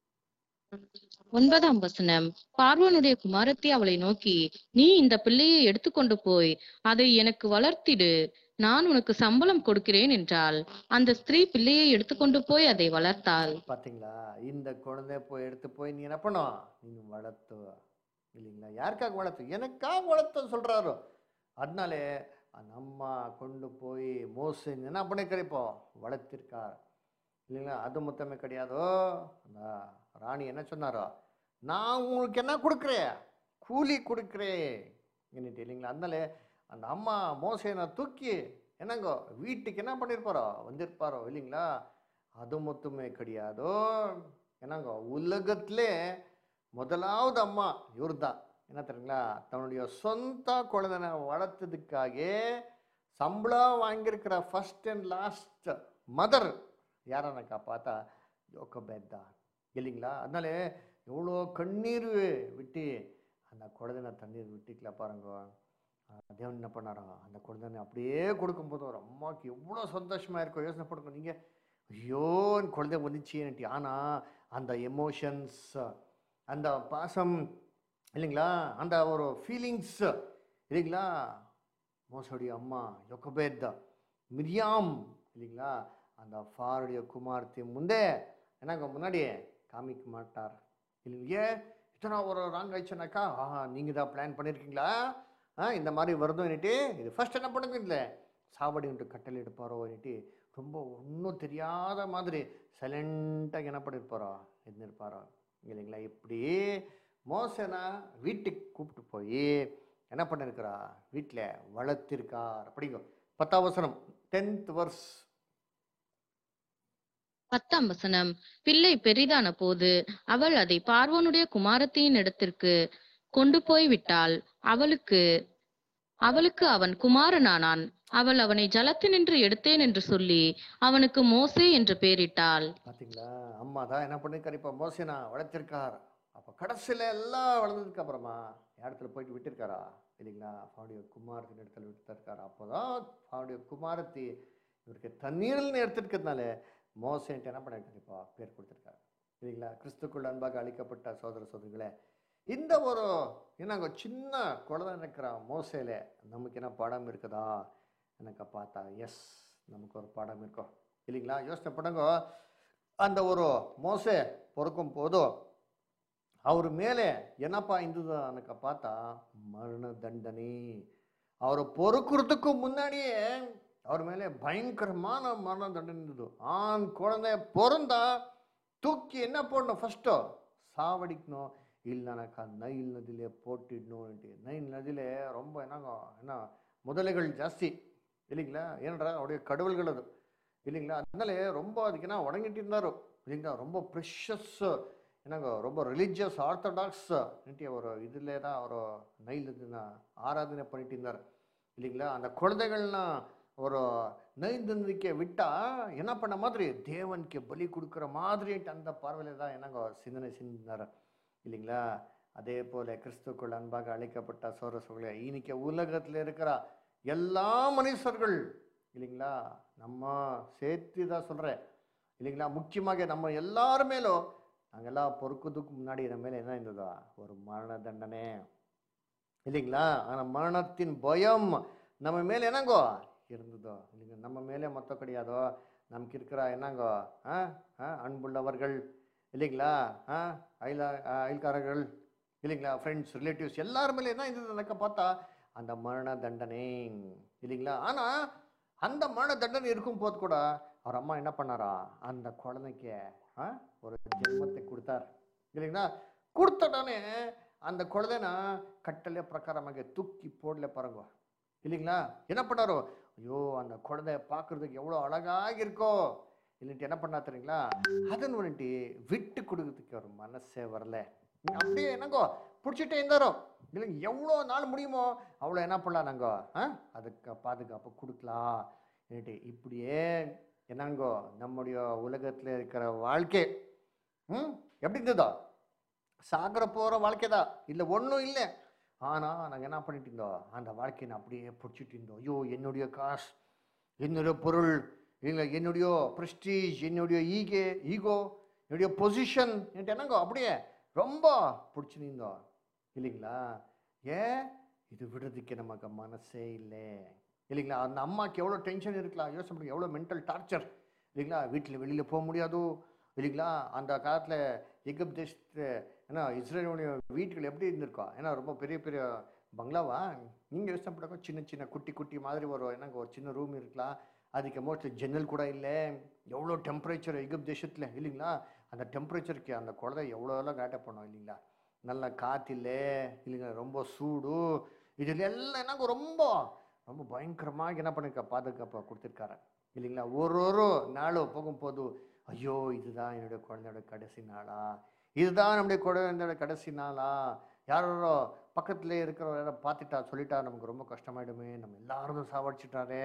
ஒன்பதாம் வசனம் பார்வோனுடைய குமாரத்தி அவளை நோக்கி நீ இந்த பிள்ளையை எடுத்துக்கொண்டு போய் அதை எனக்கு வளர்த்திடு நான் உனக்கு சம்பளம் கொடுக்கிறேன் என்றாள் அந்த ஸ்திரீ பிள்ளையை எடுத்துக்கொண்டு போய் அதை வளர்த்தாள் பாத்தீங்களா இந்த குழந்தை போய் எடுத்து போய் நீ என்ன பண்ணும் நீ வளர்த்து இல்லைங்களா யாருக்காக வளர்த்து எனக்காக வளர்த்து சொல்றாரு அதனாலே அந்த அம்மா கொண்டு போய் மோச என்ன பண்ணிருக்காரு இப்போ வளர்த்திருக்கார் இல்லைங்களா அது மொத்தமே கிடையாதோ அந்த ராணி என்ன சொன்னாரோ நான் உங்களுக்கு என்ன கொடுக்குறேன் கூலி கொடுக்குறேன் என்னட்டு இல்லைங்களா அதனால அந்த அம்மா மோசையை தூக்கி என்னங்கோ வீட்டுக்கு என்ன பண்ணியிருப்பாரோ வந்திருப்பாரோ இல்லைங்களா அது மொத்தமே கிடையாதோ என்னங்கோ உலகத்திலே முதலாவது அம்மா இவர் தான் என்ன தெரியுங்களா தன்னுடைய சொந்த குழந்தைனை வளர்த்ததுக்காக சம்பளம் வாங்கியிருக்கிற ஃபர்ஸ்ட் அண்ட் லாஸ்ட் மதர் யாரனாக்கா பார்த்தா யோகபேத் தான் இல்லைங்களா அதனால எவ்வளோ கண்ணீர் விட்டு அந்த குழந்தைன தண்ணீர் விட்டுக்கல பாருங்க ஆஹ் தேவன் என்ன பண்ணாரா அந்த குழந்தைனை அப்படியே கொடுக்கும்போது ஒரு அம்மாவுக்கு எவ்வளோ சந்தோஷமா இருக்கும் யோசனை பண்ணுங்க நீங்க ஐயோ என் குழந்தை வந்துச்சு ஆனால் அந்த எமோஷன்ஸ் அந்த பாசம் இல்லைங்களா அந்த ஒரு ஃபீலிங்ஸ் இல்லைங்களா மோசடி அம்மா யொக்கபேத் மிரியாம் இல்லைங்களா அந்த ஃபாருடைய குமார்த்தி முந்தே என்னங்க முன்னாடி காமிக்க மாட்டார் இல்லைங்க இத்தனை ஒரு ராங் ஆயிடுச்சுனாக்கா ஆஹா நீங்கள் தான் பிளான் பண்ணியிருக்கீங்களா ஆ இந்த மாதிரி வருதுன்னுட்டு இது ஃபர்ஸ்ட் என்ன பண்ணுங்க இல்லை சாவடின்ட்டு கட்டளை எடுப்பாரோ ரொம்ப ஒன்றும் தெரியாத மாதிரி சைலண்ட்டாக என்ன பண்ணியிருப்பாரோ இருந்திருப்பாரோ இல்லைங்களா இப்படி மோசனா வீட்டுக்கு கூப்பிட்டு போய் என்ன பண்ணிருக்கிறா வீட்டில் வளர்த்திருக்கார் அப்படிங்க பத்தாம் வசனம் டென்த் வர்ஸ் பத்தாம் வசனம் பிள்ளை பெரிதான போது அவள் அதை பார்வோனுடைய குமாரத்தியின் இடத்திற்கு கொண்டு போய் விட்டாள் அவளுக்கு அவளுக்கு அவன் குமாரனானான் அவள் அவனை ஜலத்தினின்று எடுத்தேன் என்று சொல்லி அவனுக்கு மோசே என்று பெயரிட்டாள் பாத்தீங்களா அம்மா தான் என்ன பண்ணிருக்காரு இப்போ மோசனா வளர்த்திருக்கார் அப்போ கடைசியில எல்லாம் வளர்ந்ததுக்கு அப்புறமா இடத்துல போயிட்டு விட்டிருக்காரா இல்லைங்களா அவனுடைய குமாரத்தின் இடத்துல விட்டுருக்காரு அப்போதான் அவனுடைய குமாரத்தி இவருக்கு தண்ணீரில் எடுத்துருக்கிறதுனால மோசன்ட்டு என்ன பண்ணிருக்காரு இப்போ பேர் கொடுத்துருக்காரு இல்லைங்களா கிறிஸ்துக்குள் அன்பாக அளிக்கப்பட்ட சோதர சோதரிகளே இந்த ஒரு என்னங்க சின்ன குழந்தை இருக்கிற மோசையில நமக்கு என்ன பாடம் இருக்குதா எனக்கு பார்த்தா எஸ் நமக்கு ஒரு பாடம் இருக்கும் இல்லைங்களா யோசனை பண்ணுங்க அந்த ஒரு மோசೆ பொறுக்கும் போதோ அவர் ಮೇಲೆ ಏನಪ್ಪ ಇಂದದ ಅನ್ನಕ பார்த்தா மரண தண்டனை அவர் பொறுக்கிறதுக்கு முன்னாடியே அவர் மேலே பயங்கரமான மரண தண்டனை இருந்தது ஆண் குழந்தை பிறந்தா தூக்கி என்ன போடணும் ஃபஸ்ட்டு சாவடிக்கணும் இல்லைனாக்கா நைல் நதியிலே போட்டிடணும்னுட்டு நைல் நதியிலே ரொம்ப என்னங்க என்ன முதலைகள் ஜாஸ்தி இல்லைங்களா ஏனன்றா அவருடைய கடவுள்கள் அது இல்லைங்களா அதனால ரொம்ப அதுக்கு என்ன உடங்கிட்டு இருந்தாரு இல்லைங்களா ரொம்ப ப்ரெஷஸ் என்னங்க ரொம்ப ரிலீஜியஸ் ஆர்த்தடாக்ஸ் ஒரு இதில் தான் அவர் நைல் நதிನ ஆராதனை பண்ணிட்டு இருந்தார் இல்லைங்களா அந்த குழந்தைகள்லாம் ஒரு நைந்தந்திக்க விட்டா என்ன பண்ண மாதிரி தேவனுக்கு பலி கொடுக்குற மாதிரின்ட்டு அந்த பார்வையில தான் என்னங்க சிந்தனை செஞ்சிருந்தார் இல்லைங்களா அதே போல கிறிஸ்துக்குள் அன்பாக அழைக்கப்பட்ட சோரசுகளை இன்னைக்கு உலகத்தில் இருக்கிற எல்லா மனுஷர்கள் இல்லைங்களா நம்ம சேர்த்து தான் சொல்கிறேன் இல்லைங்களா முக்கியமாக நம்ம எல்லார் மேலும் நாங்கெல்லாம் பொறுக்கிறதுக்கு முன்னாடி நம்ம மேலே என்ன இருந்ததா ஒரு மரண தண்டனை இல்லைங்களா ஆனால் மரணத்தின் பயம் நம்ம மேலே என்னங்கோ இருந்ததோ இல்லைங்க நம்ம மேலே மொத்தம் கிடையாதோ நமக்கு இருக்கிற என்னங்கோ ஆ ஆ அன்புள்ளவர்கள் இல்லைங்களா ஆ அயல அயல்காரர்கள் இல்லைங்களா ஃப்ரெண்ட்ஸ் ரிலேட்டிவ்ஸ் எல்லார் மேலே என்ன இருந்தது எனக்கு பார்த்தா அந்த மரண தண்டனை இல்லைங்களா ஆனால் அந்த மரண தண்டனை இருக்கும் போது கூட அவர் அம்மா என்ன பண்ணாரா அந்த குழந்தைக்கு ஆ ஒரு ஜென்மத்தை கொடுத்தார் இல்லைங்களா கொடுத்தடனே அந்த குழந்தைನ கட்டளை பிரகாரமாக தூக்கி போடல பாருங்க இல்லைங்களா என்ன பண்ணாரோ ஐயோ அந்த குழந்தைய பார்க்கறதுக்கு எவ்வளோ அழகாக இருக்கோ இல்லைன்ட்டு என்ன பண்ணா தெரியுங்களா அதன் வந்துட்டு விட்டு கொடுக்கறதுக்கு ஒரு மனசே வரல அப்படியே என்னங்கோ பிடிச்சிட்டே இருந்தாரோ இல்லைங்க எவ்வளோ நாள் முடியுமோ அவ்வளோ என்ன பண்ணலாம் நாங்கோ ஆ அதுக்கு பாதுகாப்பு கொடுக்கலாம் ஏன்ட்டு இப்படியே என்னங்கோ நம்முடைய உலகத்தில் இருக்கிற வாழ்க்கை ம் எப்படி இருந்ததோ சாகர போகிற வாழ்க்கை தான் இல்லை ஒன்றும் இல்லை ஆனால் நாங்கள் என்ன பண்ணிட்டு இருந்தோம் அந்த வாழ்க்கையை நான் அப்படியே பிடிச்சிட்டு இருந்தோம் ஐயோ என்னுடைய காசு என்னுடைய பொருள் இல்லை என்னுடைய ப்ரெஸ்டீஜ் என்னுடைய ஈகே ஈகோ என்னுடைய பொசிஷன் என்கிட்ட என்னங்கோ அப்படியே ரொம்ப பிடிச்சி நின்றோம் இல்லைங்களா ஏன் இது விடுறதுக்கு நமக்கு மனசே இல்லை இல்லைங்களா அந்த அம்மாவுக்கு எவ்வளோ டென்ஷன் இருக்கலாம் யோசனை பண்ணுங்க எவ்வளோ மென்டல் டார்ச்சர் இல்லைங்களா வீட்டில் வெளியில் போக முடியாது இல்லைங்களா அந்த காலத்தில் எகிப்து தேசத்து ஏன்னா இஸ்ரேலுடைய வீட்டுகள் எப்படி இருந்திருக்கோம் ஏன்னா ரொம்ப பெரிய பெரிய பங்களாவா நீங்கள் யோசனை பண்ணாக்கோ சின்ன சின்ன குட்டி குட்டி மாதிரி ஒரு என்னங்க ஒரு சின்ன ரூம் இருக்கலாம் அதுக்கு மோஸ்ட்லி ஜன்னல் கூட இல்லை எவ்வளோ டெம்பரேச்சர் எகிப்து தேசத்தில் இல்லைங்களா அந்த டெம்பரேச்சருக்கு அந்த குழந்தை எவ்வளோலாம் காட்ட பண்ணோம் இல்லைங்களா நல்ல காற்றில்லை இல்லைங்க ரொம்ப சூடு இதில் எல்லாம் என்னங்க ரொம்ப ரொம்ப பயங்கரமாக என்ன பண்ணிருக்கா பாதுகாப்பாக கொடுத்துருக்காரு இல்லைங்களா ஒரு ஒரு நாளும் போகும்போது ஐயோ இதுதான் என்னுடைய குழந்தையோட கடைசி நாளா இதுதான் நம்முடைய குழந்தையோட கடைசி நாளா யாரோ பக்கத்துல இருக்கிறவர யாரோ பார்த்துட்டா சொல்லிட்டா நமக்கு ரொம்ப கஷ்டமாயிடுமே நம்ம எல்லாரும் சாவடிச்சிட்டாரே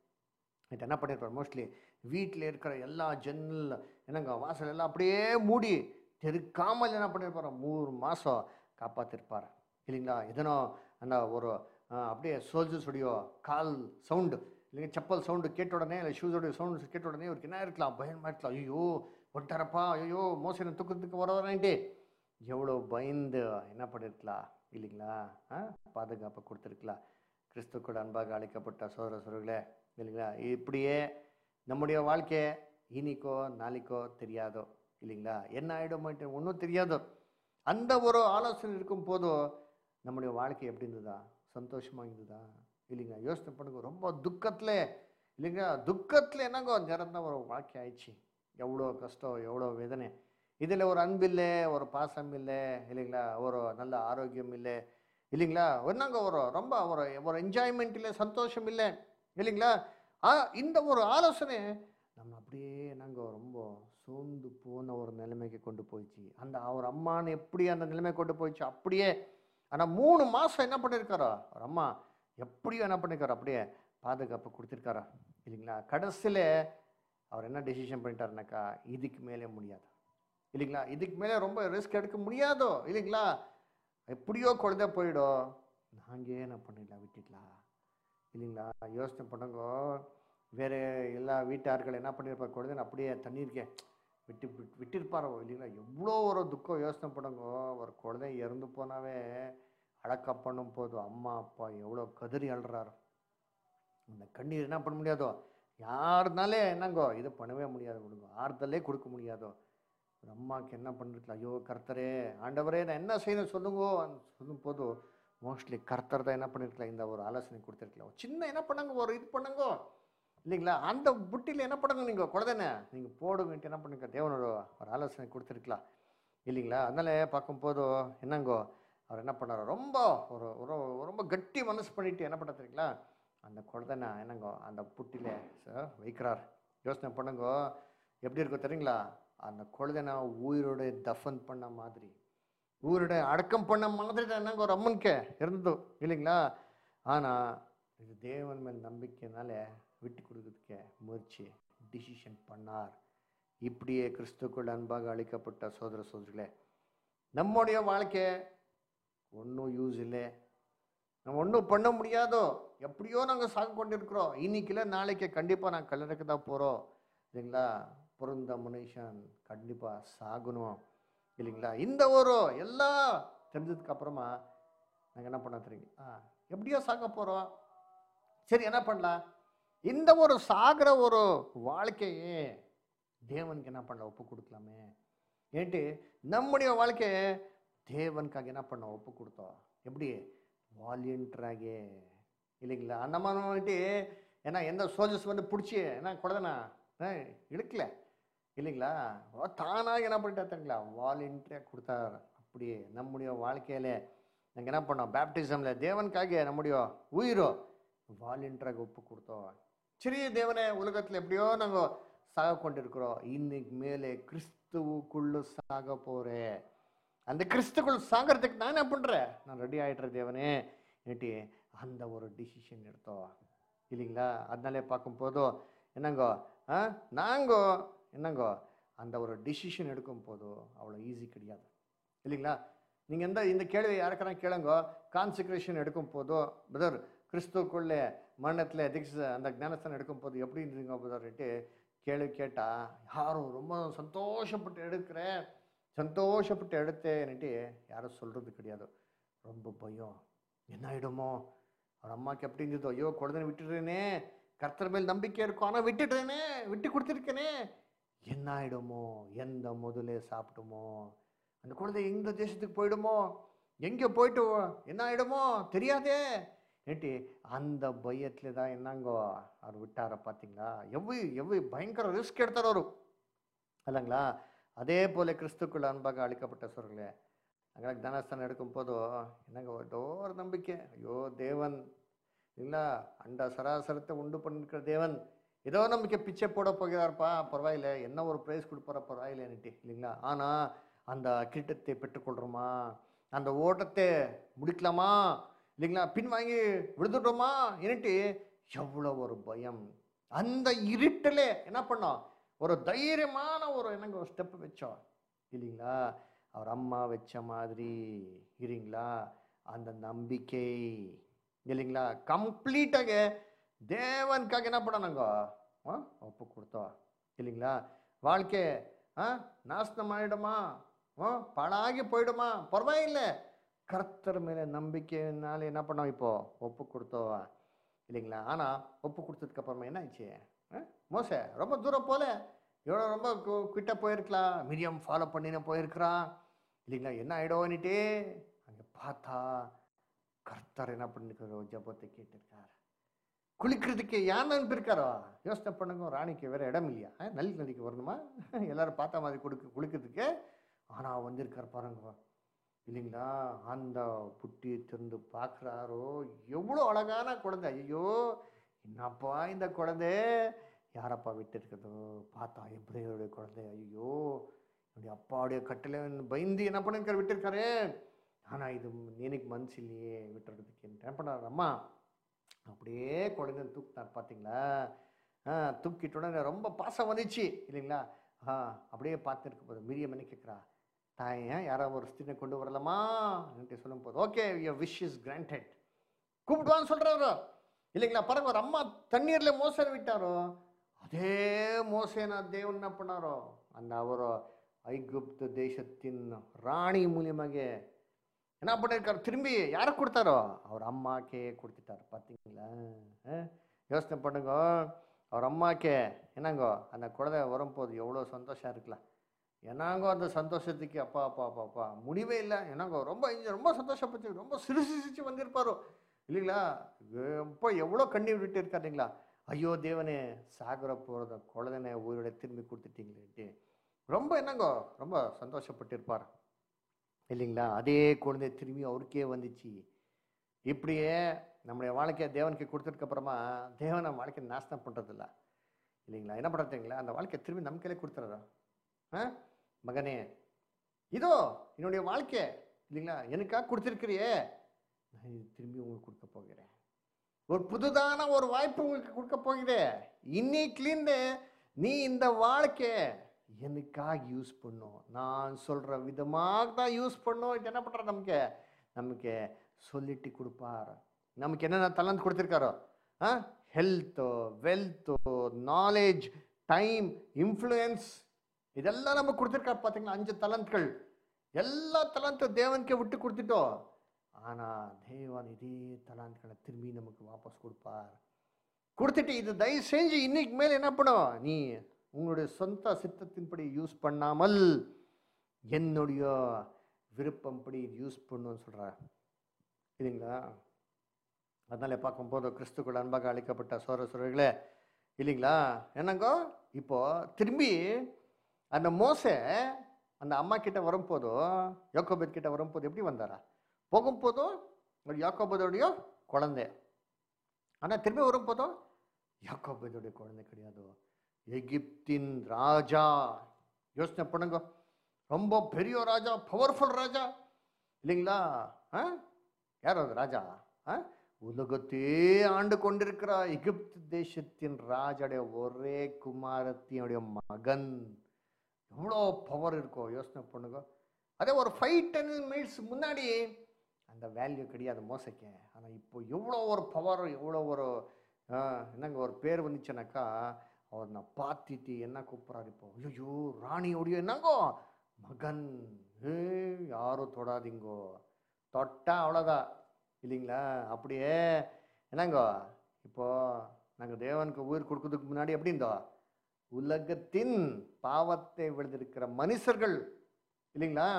இது என்ன பண்ணியிருப்பார் மோஸ்ட்லி வீட்டில் இருக்கிற எல்லா ஜன்னல் என்னங்க வாசல் எல்லாம் அப்படியே மூடி தெருக்காமல் என்ன பண்ணியிருப்பார் மூணு மாதம் காப்பாற்றிருப்பார் இல்லைங்களா எதனோ அந்த ஒரு ஆஹ், அப்படியே சோல்ஜர்ஸுடைய கால் சவுண்டு இல்லைங்க செப்பல் சவுண்டு கேட்ட உடனே இல்லை ஷூஸோடைய சவுண்டு கேட்ட உடனே இவருக்கு என்ன இருக்கலாம் பயமா இருக்கலாம் ஐயோ ஒட்டாரப்பா ஐயோ மோசனை தூக்கத்துக்கு வரவரேன்ட்டு எவ்வளோ பயந்து என்ன பண்ணிருக்கலாம் இல்லைங்களா ஆ பாதுகாப்பை கொடுத்துருக்கலாம் கிறிஸ்து கூட அன்பாக அழைக்கப்பட்ட சோதர சோர்களே இல்லைங்களா இப்படியே நம்முடைய வாழ்க்கை இனிக்கோ நாளைக்கோ தெரியாதோ இல்லைங்களா என்ன ஆகிடுமோட்டு ஒன்றும் தெரியாதோ அந்த ஒரு ஆலோசனை இருக்கும் போதோ நம்முடைய வாழ்க்கை எப்படி இருந்ததா சந்தோஷமா இருந்ததா இல்லைங்க யோசனை பண்ணுங்க ரொம்ப துக்கத்துல இல்லைங்க துக்கத்துல என்னங்கோ நிறந்த ஒரு வாழ்க்கை ஆயிடுச்சு எவ்வளோ கஷ்டம் எவ்வளோ வேதனை இதில் ஒரு அன்பு இல்லை ஒரு பாசம் இல்லை இல்லைங்களா ஒரு நல்ல ஆரோக்கியம் இல்லை இல்லைங்களா என்னங்க ஒரு ரொம்ப ஒரு ஒரு என்ஜாய்மெண்ட் இல்லை சந்தோஷம் இல்லை இல்லைங்களா ஆ இந்த ஒரு ஆலோசனை நம்ம அப்படியே நாங்க ரொம்ப சோர்ந்து போன ஒரு நிலைமைக்கு கொண்டு போயிடுச்சு அந்த அவர் அம்மான்னு எப்படி அந்த நிலைமை கொண்டு போயிடுச்சு அப்படியே ஆனா மூணு மாசம் என்ன பண்ணியிருக்காரோ அவர் அம்மா எப்படியும் என்ன பண்ணிருக்காரு அப்படியே பாதுகாப்பு கொடுத்துருக்காரா இல்லைங்களா கடைசியில் அவர் என்ன டெசிஷன் பண்ணிட்டாருனாக்கா இதுக்கு மேலே முடியாது இல்லைங்களா இதுக்கு மேலே ரொம்ப ரிஸ்க் எடுக்க முடியாதோ இல்லைங்களா எப்படியோ குழந்தை போயிடும் நாங்கள் என்ன பண்ணிடலாம் விட்டுடலாம் இல்லைங்களா யோசனை பண்ணுங்க வேற எல்லா வீட்டார்கள் என்ன பண்ணியிருப்பார் குழந்தை அப்படியே தண்ணீருக்கே விட்டு விட்டு- விட்டிருப்பாரோ இல்லைங்களா எவ்வளோ ஒரு துக்கம் யோசனை பண்ணுங்க ஒரு குழந்தை இறந்து போனாவே அடக்கம் பண்ணும் போது அம்மா அப்பா எவ்வளோ கதறி அழுறாரு அந்த கண்ணீர் என்ன பண்ண முடியாதோ யாருனாலே என்னங்கோ இது பண்ணவே முடியாது கொடுங்க ஆறுதலே கொடுக்க முடியாதோ ஒரு அம்மாவுக்கு என்ன பண்ணிருக்கலாம் ஐயோ கர்த்தரே ஆண்டவரே நான் என்ன செய்யணும் சொல்லுங்கோ சொல்லும் போது மோஸ்ட்லி கர்த்தர் தான் என்ன பண்ணிருக்கலாம் இந்த ஒரு ஆலோசனை கொடுத்துருக்கலாம் சின்ன என்ன பண்ணுங்க ஒரு இது பண்ணுங்க இல்லைங்களா அந்த புட்டியில் என்ன பண்ணுங்க நீங்கள் குழந்தைன நீங்கள் போடுங்கன்ட்டு என்ன பண்ணுங்க தேவனோட ஒரு ஆலோசனை கொடுத்துருக்கலாம் இல்லைங்களா அதனால பார்க்கும்போது என்னங்கோ அவர் என்ன பண்ணாரு ரொம்ப ஒரு ஒரு ரொம்ப கட்டி மனசு பண்ணிட்டு என்ன பண்ண தெரியுங்களா அந்த குழந்தைன என்னங்கோ அந்த புட்டில சார் வைக்கிறார் யோசனை பண்ணுங்கோ எப்படி இருக்கும் தெரியுங்களா அந்த குழந்தைன உயிரோட தஃபன் பண்ண மாதிரி உயிரோட அடக்கம் பண்ண மாதிரி தான் என்னங்க ஒரு அம்மனுக்கு இருந்தது இல்லைங்களா ஆனால் இது தேவன் மேல் நம்பிக்கைனால விட்டு கொடுக்கறதுக்கு முயற்சி டிசிஷன் பண்ணார் இப்படியே கிறிஸ்துக்குள் அன்பாக அளிக்கப்பட்ட சோதர சோதரிகளே நம்முடைய வாழ்க்கை ஒன்றும் யூஸ் இல்லை நம்ம ஒன்றும் பண்ண முடியாதோ எப்படியோ நாங்கள் சாக கொண்டிருக்கிறோம் இன்னைக்குல நாளைக்கு கண்டிப்பாக நான் கல்லறைக்கு தான் போகிறோம் இல்லைங்களா பிறந்த மனுஷன் கண்டிப்பாக சாகணும் இல்லைங்களா இந்த ஒரு எல்லாம் தெரிஞ்சதுக்கு அப்புறமா நாங்கள் என்ன பண்ண தெரியுங்க ஆ எப்படியோ சாக போகிறோம் சரி என்ன பண்ணலாம் இந்த ஒரு சாகிற ஒரு வாழ்க்கையே தேவனுக்கு என்ன பண்ணலாம் ஒப்பு கொடுக்கலாமே ஏன்ட்டு நம்முடைய வாழ்க்கையை தேவனுக்காக என்ன பண்ண ஒப்பு கொடுத்தோம் எப்படி வாலியன்ட்ராகே இல்லைங்களா அந்த மாதிரி வந்துட்டு ஏன்னா எந்த சோல்ஜர்ஸ் வந்து பிடிச்சி என்ன குழந்தைனா இழுக்கல இல்லைங்களா ஓ, தானாக என்ன பண்ணிட்டாருங்களா வாலண்டியராக கொடுத்தார் அப்படியே நம்முடைய வாழ்க்கையில நாங்கள் என்ன பண்ணோம் பேப்டிசமில் தேவனுக்காக நம்முடைய உயிரோ வாலண்டியராக ஒப்பு கொடுத்தோம் சரி தேவனே உலகத்தில் எப்படியோ நாங்கள் சாக கொண்டிருக்கிறோம் இன்னைக்கு மேலே கிறிஸ்துவுக்குள்ள சாக போகிறேன் அந்த கிறிஸ்துக்குள் சாகிறதுக்கு நான் என்ன பண்ணுறேன் நான் ரெடி ஆகிட்டுறேன் தேவனே ஏட்டி அந்த ஒரு டிசிஷன் எடுத்தோம் இல்லைங்களா அதனாலே பார்க்கும்போதோ என்னங்கோ ஆ நாங்கோ என்னங்கோ அந்த ஒரு டிசிஷன் எடுக்கும் போதோ அவ்வளோ ஈஸி கிடையாது இல்லைங்களா நீங்கள் எந்த இந்த கேள்வி யாருக்கான கேளுங்கோ கான்செக்ரேஷன் எடுக்கும் போதோ பிரதர் கிறிஸ்துக்குள்ளே மரணத்தில் தீட்சை அந்த ஞானஸ்தானம் எடுக்கும் போது எப்படி இருந்தீங்க பிரதர்ட்டு கேள்வி கேட்டால் யாரும் ரொம்ப சந்தோஷப்பட்டு எடுக்கிறேன் சந்தோஷப்பட்டு எடுத்தேன்னுட்டு யாரும் சொல்கிறது கிடையாது ரொம்ப பயம் என்ன ஆயிடுமோ அவன் அம்மாக்கு எப்படி இருந்ததோ ஐயோ குழந்தை விட்டுடுறேனே கர்த்தர் மேல் நம்பிக்கை இருக்கும் ஆனால் விட்டுடுறேனே விட்டு கொடுத்துருக்கேனே என்ன ஆயிடுமோ எந்த முதலே சாப்பிடுமோ அந்த குழந்தை எந்த தேசத்துக்கு போயிடுமோ எங்கே போயிட்டு என்ன ஆயிடுமோ தெரியாதே ஏட்டி அந்த பயத்துல தான் என்னங்கோ அவர் விட்டார பார்த்தீங்களா எவ்வளவு எவ்வளவு பயங்கர ரிஸ்க் எடுத்தார் அவரு இல்லைங்களா அதே போல கிறிஸ்துக்குள் அன்பாக அளிக்கப்பட்ட சொல்களே அங்கே தனஸ்தானம் எடுக்கும் போதோ என்னங்க ஏதோ ஒரு நம்பிக்கை ஐயோ தேவன் இல்லை அண்ட சராசரத்தை உண்டு பண்ணிருக்கிற தேவன் ஏதோ நம்பிக்கை பிச்சை போட போகிறார்ப்பா பரவாயில்ல என்ன ஒரு ப்ரைஸ் கொடுப்பாரா பரவாயில்லைன்னுட்டு இல்லைங்களா ஆனால் அந்த கிரீட்டத்தை பெற்றுக்கொள்கிறோமா அந்த ஓட்டத்தை முடிக்கலாமா இல்லைங்களா பின் வாங்கி விழுந்துட்டோமா என்னட்டு எவ்வளோ ஒரு பயம் அந்த இருட்டில் என்ன பண்ணோம் ஒரு தைரியமான ஒரு என்னங்க ஒரு ஸ்டெப் வச்சோம் இல்லைங்களா அவர் அம்மா வச்ச மாதிரி இல்லைங்களா அந்த நம்பிக்கை இல்லைங்களா கம்ப்ளீட்டாக தேவனுக்காக என்ன பண்ணணுங்க ஆ, ஒப்பு கொடுத்தோம் இல்லைங்களா வாழ்க்கை ஆ நாசனம் ஆயிடுமா ஆ பாழாகி போயிடுமா பரவாயில்லை கர்த்தர் மேலே நம்பிக்கைனால என்ன பண்ணோம் இப்போ ஒப்பு கொடுத்தோம் இல்லைங்களா ஆனால் ஒப்பு கொடுத்ததுக்கு அப்புறமா என்ன ஆச்சு ஆ? மோச ரொம்ப தூரம் போல எவ்வளோ ரொம்ப கு- கிட்ட போயிருக்கலாம் மீடியம் ஃபாலோ பண்ணின போயிருக்கிறான் இல்லைங்களா என்ன ஆயிடும்னுட்டு அங்கே பார்த்தா கர்த்தர் என்ன பண்ணிருக்காரோ ஜபத்தை கேட்டிருக்கார் குளிக்கிறதுக்கு யான் அனுப்பியிருக்காரோ யோசனை பண்ணுங்க ராணிக்கு வேற இடம் இல்லையா ஆ, நல்லி நதிக்கு வரணுமா எல்லாரும் பார்த்த மாதிரி கொடுக்க குளிக்கிறதுக்கு ஆனால் வந்திருக்கார் பாருங்க இல்லைங்களா அந்த புட்டி திறந்து பார்க்குறாரோ எவ்வளோ அழகான குழந்தை ஐயோ என்னப்பா இந்த குழந்தை யாரப்பா விட்டுருக்குது பார்த்தா எப்படியோடைய குழந்தை ஐயோ என்னுடைய அப்பாவுடைய கட்டில பயந்து என்ன பண்ணிருக்காரு விட்டுருக்காரு ஆனா இது எனக்கு மனசு இல்லையே விட்டுறதுக்கு என்ன பண்ணார் அம்மா அப்படியே குழந்தை தூக்கினார் பார்த்தீங்களா ஆ தூக்கிட்ட உடனே ரொம்ப பாசம் வந்துச்சு இல்லைங்களா ஆ அப்படியே பார்த்துருக்க போது மிரியம் என்ன கேட்குறா தாயன் யாராவது ஒரு ஸ்திரியை கொண்டு வரலாமா என்று சொல்லும் போது okay your wish is granted கூப்பிடுவான்னு சொல்றாரு இல்லைங்களா பாருங்க ஒரு அம்மா தண்ணீர்ல மோசம் விட்டாரோ அதே மோசேனா தேவன் என்ன பண்ணாரோ அந்த அவரோ ஐகுப்து தேசத்தின் ராணி மூலியமாக என்ன பண்ணிருக்காரு திரும்பி யாரை கொடுத்தாரோ அவர் அம்மாக்கே கொடுத்துட்டாரு பார்த்தீங்களா ஆ? யோசனை பண்ணுங்க அவர் அம்மாக்கே என்னங்கோ அந்த குழந்தை வரும்போது எவ்வளோ சந்தோஷம் இருக்கலாம் என்னங்கோ அந்த சந்தோஷத்துக்கு அப்பா அப்பா அப்பா அப்பா முடிவே இல்லை என்னங்கோ ரொம்ப enjoy- ரொம்ப சந்தோஷப்பட்டு ரொம்ப சிரிச்சு சிரிச்சு வந்திருப்பாரோ இல்லைங்களா ரொம்ப எவ்வளோ கண்ணீர் விட்டு இருக்காருங்களா ஐயோ தேவனே சாகர போகிறத குழந்தைனை உயிரோட திரும்பி கொடுத்துட்டீங்களேன்ட்டு ரொம்ப என்னங்கோ ரொம்ப சந்தோஷப்பட்டிருப்பார் இல்லைங்களா அதே குழந்தை திரும்பி அவருக்கே வந்துச்சு இப்படியே நம்முடைய வாழ்க்கையை தேவனுக்கு கொடுத்ததுக்கு அப்புறமா தேவன் நம்ம வாழ்க்கையை நாசனம் பண்ணுறதில்ல இல்லைங்களா என்ன பண்ணுறதுங்களா அந்த வாழ்க்கையை திரும்பி நம்ம கையிலே கொடுத்துறா ஆ மகனே இதோ என்னுடைய வாழ்க்கை இல்லைங்களா எனக்காக கொடுத்துருக்கிறியே நான் இது திரும்பி உங்களுக்கு கொடுக்க போகிறேன் ஒரு புதுதான ஒரு வாய்ப்பு உங்களுக்கு கொடுக்க போகிறே இன்னைக்குலேருந்து நீ இந்த வாழ்க்கை எனக்காக யூஸ் பண்ணும் நான் சொல்ற விதமாக தான் யூஸ் பண்ணும் இது என்ன பண்ற நமக்கு நமக்கு சொல்லிட்டு கொடுப்பார் நமக்கு என்னென்ன தலந்து கொடுத்துருக்காரோ ஆ ஹெல்த்தோ வெல்த்தோ நாலேஜ் டைம் இன்ஃப்ளூயன்ஸ் இதெல்லாம் நமக்கு கொடுத்துருக்காரு பார்த்தீங்களா அஞ்சு தலந்துகள் எல்லா தலந்தும் தேவனுக்கே விட்டு கொடுத்துட்டோம் ஆனா தேவன் இதே தலான்களை திரும்பி நமக்கு வாபஸ் கொடுப்பார் கொடுத்துட்டு இது தயவு செஞ்சு இன்னைக்கு மேல என்ன பண்ணும் நீ உங்களுடைய சொந்த சித்தத்தின்படி யூஸ் பண்ணாமல் என்னுடைய விருப்பம்படி யூஸ் பண்ணுன்னு சொல்றார் இல்லைங்களா அதனால பார்க்கும்போது கிறிஸ்துக்குள் அன்பாக அழைக்கப்பட்ட சோர சுரர்களே இல்லைங்களா என்னங்கோ இப்போ திரும்பி அந்த மோசை அந்த அம்மா கிட்ட வரும்போதும் யோக்கோபேத் கிட்ட வரும்போது எப்படி வந்தாரா போகும்போதும் ஒரு யாக்கோபதோடைய குழந்தை ஆனால் திரும்பி வரும்போதும் யாக்கோபதோடைய குழந்தை கிடையாது எகிப்தின் ராஜா யோசனை பண்ணுங்க ரொம்ப பெரிய ராஜா பவர்ஃபுல் ராஜா இல்லைங்களா ஆ யார் அது ராஜா ஆ உலகத்தையே ஆண்டு கொண்டிருக்கிற எகிப்து தேசத்தின் ராஜாடைய ஒரே குமாரத்தினுடைய மகன் எவ்வளோ பவர் இருக்கும் யோசனை பண்ணுங்க அதே ஒரு ஃபைவ் டென் மினிட்ஸ் முன்னாடி அந்த வேல்யூ கிடையாது மோசைக்கு ஆனால் இப்போ எவ்வளோ ஒரு பவர் எவ்வளோ ஒரு ஆ, என்னங்க ஒரு பேர் வந்துச்சுனாக்கா அவர் நான் பார்த்துட்டு என்ன கூப்பிட்றாரு இப்போ ஐயோ ராணியோடைய என்னங்கோ மகன் ஏ யாரும் தொடாதீங்கோ தொட்டா அவ்வளோதான் இல்லைங்களா அப்படியே என்னங்கோ இப்போ நாங்கள் தேவனுக்கு உயிர் கொடுக்கறதுக்கு முன்னாடி எப்படி இருந்தோம் உலகத்தின் பாவத்தை விழுந்திருக்கிற மனுஷர்கள் இல்லைங்களா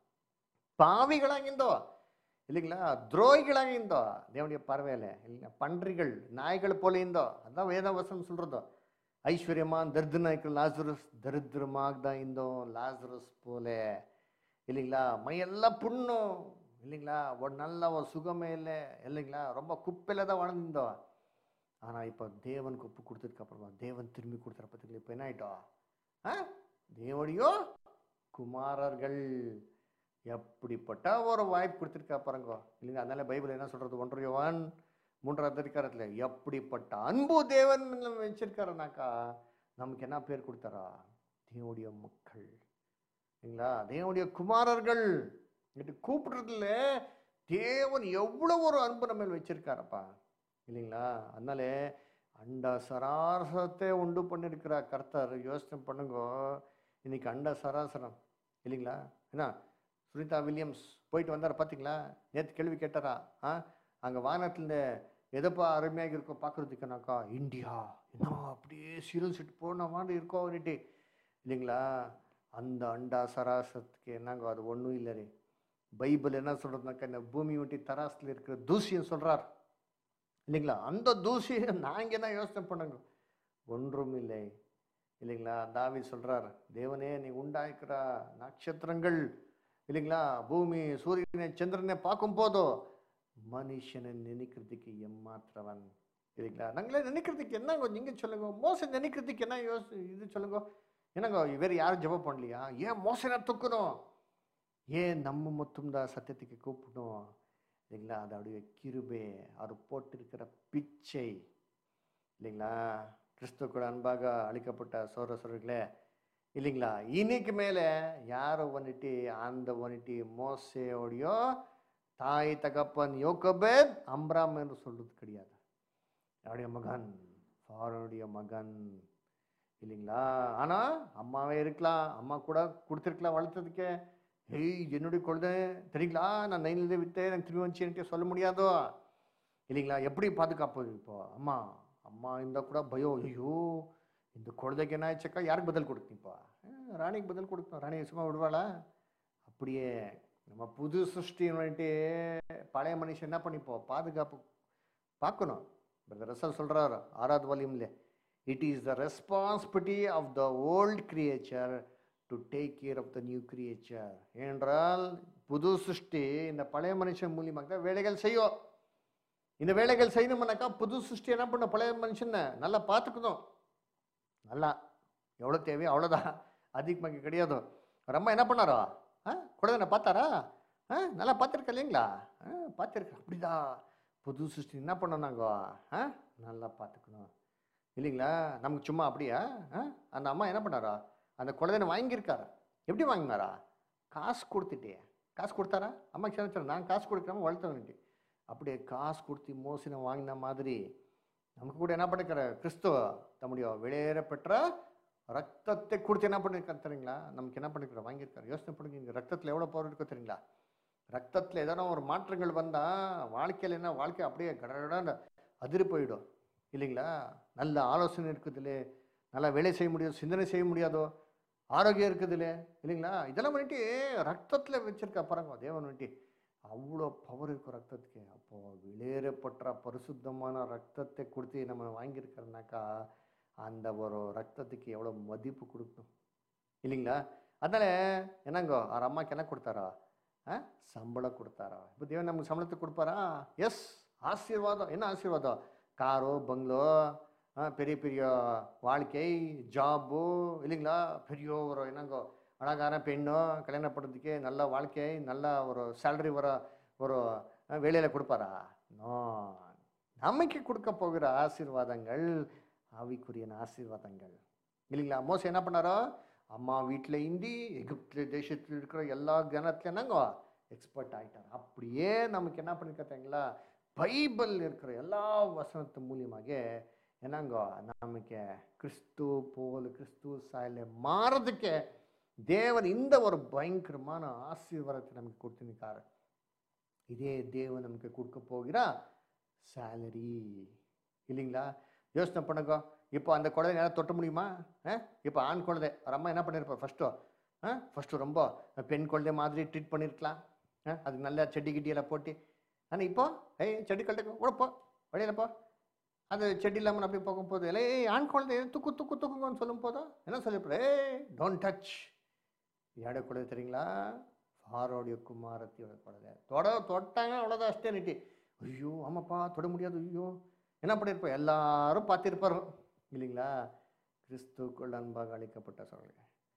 பாவிகளாக இருந்தோ இல்லைங்களா துரோகிகளாக இருந்தோ தேவனுடைய பார்வையில இல்லைங்களா பன்றிகள் நாய்கள் போல இருந்தோ அதான் வேதவசனம் சொல்றதோ ஐஸ்வர்யமான் தரித்திரனாய்க்கு லாசரஸ் தரித்திரமாக தான் இருந்தோம் லாசரஸ் போல இல்லைங்களா மையெல்லாம் புண்ணும் இல்லைங்களா ஒரு நல்ல ஒரு சுகமே இல்லை இல்லைங்களா ரொம்ப குப்பையில தான் வாழ்ந்திருந்தோம் ஆனா இப்போ தேவனுக்கு ஒப்பு கொடுத்ததுக்கு அப்புறமா தேவன் திரும்பி கொடுத்துற பத்திரிக்கை இப்போ என்ன ஆயிட்டோம் ஆ தேவனையோ குமாரர்கள் எப்படிப்பட்ட ஒரு வாய்ப்பு கொடுத்துருக்கா பாருங்க இல்லைங்க அதனால பைபிள் என்ன சொல்றது ஒன்றை யோவான் மூன்றாவது அதிகாரத்துல எப்படிப்பட்ட அன்பு தேவன் மேல வச்சிருக்காருனாக்கா நமக்கு என்ன பேர் கொடுத்தாரா தேவனுடைய மக்கள் இல்லைங்களா தேவனுடைய குமாரர்கள் இங்கிட்டு கூப்பிடுறதுல தேவன் எவ்வளவு ஒரு அன்பு நம்ம மேல் வச்சிருக்காரப்பா இல்லைங்களா அதனால அண்ட சராசரத்தை உண்டு பண்ணிருக்கிற கர்த்தர் யோசனை பண்ணுங்க இன்னைக்கு அண்ட சராசரம் இல்லைங்களா என்ன சுனிதா வில்லியம்ஸ் போயிட்டு வந்தார் பார்த்தீங்களா நேற்று கேள்வி கேட்டாரா ஆ அங்கே வானத்துல எதப்பா அருமையாக இருக்கோ பார்க்குறதுக்குனாக்கா இந்தியா என்ன அப்படியே சீரியல் செட் போன மாதிரி இருக்கோ அப்படின்ட்டு இல்லைங்களா அந்த அண்டா சராசரத்துக்கு என்னங்க அது ஒன்றும் இல்லை ரே பைபிள் என்ன சொல்றதுனாக்கா இந்த பூமி ஒட்டி தராசில் இருக்கிற தூசின்னு சொல்றார் இல்லைங்களா அந்த தூசி நாங்க என்ன யோசனை பண்ணுங்க ஒன்றும் இல்லை இல்லைங்களா தாவி சொல்றார் தேவனே நீ உண்டாக்குற நட்சத்திரங்கள் இல்லைங்களா பூமி சூரியனை சந்திரனை பார்க்கும் போதோ மனுஷனை நினைக்கிறதுக்கு எம்மாத்திரவன் இல்லைங்களா நாங்களே நினைக்கிறதுக்கு என்னங்க நீங்க சொல்லுங்க மோச நினைக்கிறதுக்கு என்ன யோசி இது சொல்லுங்க என்னங்க வேற யாரும் ஜெபம் பண்ணலையா ஏன் மோசனை தூக்கணும் ஏன் நம்ம மட்டும்தான் சத்தியத்துக்கு கூப்பிடணும் இல்லைங்களா அது அவருடைய கிருபை அவர் போட்டிருக்கிற பிச்சை இல்லைங்களா கிறிஸ்துவ கூட அன்பாக அளிக்கப்பட்ட சோர சோர்களே இல்லைங்களா இன்னைக்கு மேலே யாரோ வந்துட்டு அந்த வந்துட்டு மோசையோடைய தாய் தகப்பன் யோகபேத் அம்ராம் என்று சொல்றது கிடையாது அவருடைய மகன் ஃபாரோடைய மகன் இல்லைங்களா ஆனா அம்மாவே இருக்கலாம் அம்மா கூட கொடுத்துருக்கலாம் வளர்த்ததுக்கு ஏய் என்னுடைய குழந்தை தெரியுங்களா நான் நைன்லேருந்து விட்டு எனக்கு திரும்பி வந்துச்சுன்ட்டு சொல்ல முடியாதோ இல்லைங்களா எப்படி பாதுகாப்பு இப்போ அம்மா அம்மா இருந்தால் கூட பயம் ஐயோ இந்த குழந்தைக்கு என்ன ஆயிடுச்சக்கா யாருக்கு பதில் கொடுக்கணும்ப்பா அஹ் ராணிக்கு பதில் கொடுக்கணும் ராணி சும்மா விடுவாளா அப்படியே நம்ம புது சிருஷ்டி வந்துட்டு பழைய மனுஷன் என்ன பண்ணிப்போம் பாதுகாப்பு பார்க்கணும் பிரதர் ரசல் சொல்றாரு ஆறாவது வால்யூம்ல it is the responsibility of the old creature to take care of the new creature ஏனென்றால் புது சிருஷ்டி இந்த பழைய மனுஷன் மூலியமாக தான் வேலைகள் செய்யும் இந்த வேலைகள் செய்யணும்னாக்கா புது சிருஷ்டி என்ன பண்ண பழைய மனுஷனை நல்லா பார்த்துக்கணும் நல்லா எவ்வளோ தேவையோ அவ்வளோதான் அதிகமாக கிடையாது அவர் அம்மா என்ன பண்ணாரோ ஆ குழந்தை பார்த்தாரா ஆ நல்லா பார்த்துருக்க இல்லைங்களா ஆ பார்த்துருக்க அப்படிதான் புது சிருஷ்டி என்ன பண்ணோம் நாங்கள் ஆ நல்லா பார்த்துக்கணும் இல்லைங்களா நமக்கு சும்மா அப்படியா ஆ அந்த அம்மா என்ன பண்ணாரா அந்த குழந்தைனை வாங்கியிருக்காரு எப்படி வாங்கினாரா காசு கொடுத்துட்டே காசு கொடுத்தாரா அம்மா சொன்ன நான் காசு கொடுக்காம வளர்த்தவன்ட்டு அப்படியே காசு கொடுத்து மோசினை வாங்கின மாதிரி நமக்கு கூட என்ன பண்ணிருக்காரு கிறிஸ்துவ தம்முடைய வெளியேற பெற்ற ரத்தத்தை கொடுத்து என்ன பண்ணிருக்காரு தெரியுங்களா நமக்கு என்ன பண்ணிருக்காரு வாங்கியிருக்காரு யோசனை பண்ணுங்க இங்க ரத்தத்தில் எவ்வளோ பவர் இருக்கோ தெரியுங்களா ரத்தத்தில் எதனா ஒரு மாற்றங்கள் வந்தால் வாழ்க்கையில் என்ன வாழ்க்கை அப்படியே கடகடான்னு அதிரி போயிடும் இல்லைங்களா நல்ல ஆலோசனை இருக்குதுல்ல நல்லா வேலை செய்ய முடியாது சிந்தனை செய்ய முடியாதோ ஆரோக்கியம் இருக்குதுல்ல இல்லைங்களா இதெல்லாம் வந்துட்டு ரத்தத்தில் வச்சிருக்கா பாருங்க தேவன் வந்துட்டு அவ்வளோ பவர் இருக்கும் ரத்தத்துக்கு அப்போ வெளியேறப்பட்ட பரிசுத்தமான ரத்தத்தை கொடுத்து நம்ம வாங்கியிருக்கிறோம்னாக்கா அந்த ஒரு ரத்தத்துக்கு எவ்வளோ மதிப்பு கொடுக்கணும் இல்லைங்களா அதனால என்னங்கோ அவர் அம்மாக்கு என்ன கொடுத்தாரா ஆ சம்பளம் கொடுத்தாரா இப்போ தேவன் நமக்கு சம்பளத்தை கொடுப்பாரா எஸ் ஆசீர்வாதம் என்ன ஆசீர்வாதம் காரோ பங்களோ ஆ, பெரிய பெரிய வாழ்க்கை ஜாபு இல்லைங்களா பெரிய ஒரு என்னங்கோ அழகான பெண்ணோ கல்யாணம் பண்ணுறதுக்கே நல்ல வாழ்க்கை நல்ல ஒரு சேலரி வர ஒரு வேலையில் கொடுப்பாரா நோ நமக்கு கொடுக்க போகிற ஆசீர்வாதங்கள் ஆவிக்குரிய ஆசீர்வாதங்கள் இல்லைங்களா மோசம் என்ன பண்ணாரோ அம்மா வீட்டில் இந்தி எகிப்து தேசத்தில் இருக்கிற எல்லா கனத்துலையும் என்னங்க எக்ஸ்பர்ட் ஆயிட்டார் அப்படியே நமக்கு என்ன பண்ணிருக்கீங்களா பைபிள் இருக்கிற எல்லா வசனத்து மூலியமாக என்னங்க நமக்கு கிறிஸ்து போல் கிறிஸ்து சாயல மாறதுக்கு தேவன் இந்த ஒரு பயங்கரமான ஆசீர்வாதத்தை நமக்கு கொடுத்துருக்காரு இதே தேவன் நமக்கு கொடுக்க போகிற சேலரி இல்லைங்களா யோசனை பண்ணுங்க இப்போ அந்த குழந்தை யாராவது தொட்ட முடியுமா இப்போ ஆண் குழந்தை ஒரு அம்மா என்ன பண்ணியிருப்பா ஃபஸ்ட்டு ஃபஸ்ட்டு ரொம்ப பெண் குழந்தை மாதிரி ட்ரீட் பண்ணியிருக்கலாம் ஆ, அதுக்கு நல்லா செடி கிட்டியெல்லாம் போட்டு ஆனால் இப்போ ஏய் செடி கழட்டு உடப்போ வழியில் போ அந்த செடி இல்லாமல் அப்படி போகும்போது இல்லை ஏய் ஆண் குழந்தை துக்கு துக்கு துக்குங்கன்னு சொல்லும் போதும் என்ன சொல்லிப்போ ஏய் டோன்ட் டச் யாட குழந்தை தெரியுங்களா ஃபாரோடைய குமாரத்தியோட குழந்தை தொட தொட்டாங்க அவ்வளோதான் அஷ்டே நிட்டி ஐயோ ஆமாப்பா தொட முடியாது ஐயோ என்ன பண்ணியிருப்போம் எல்லாரும் பார்த்திருப்பாரு இல்லைங்களா கிறிஸ்துக்குள் அன்பாக அளிக்கப்பட்ட சொல்லுங்க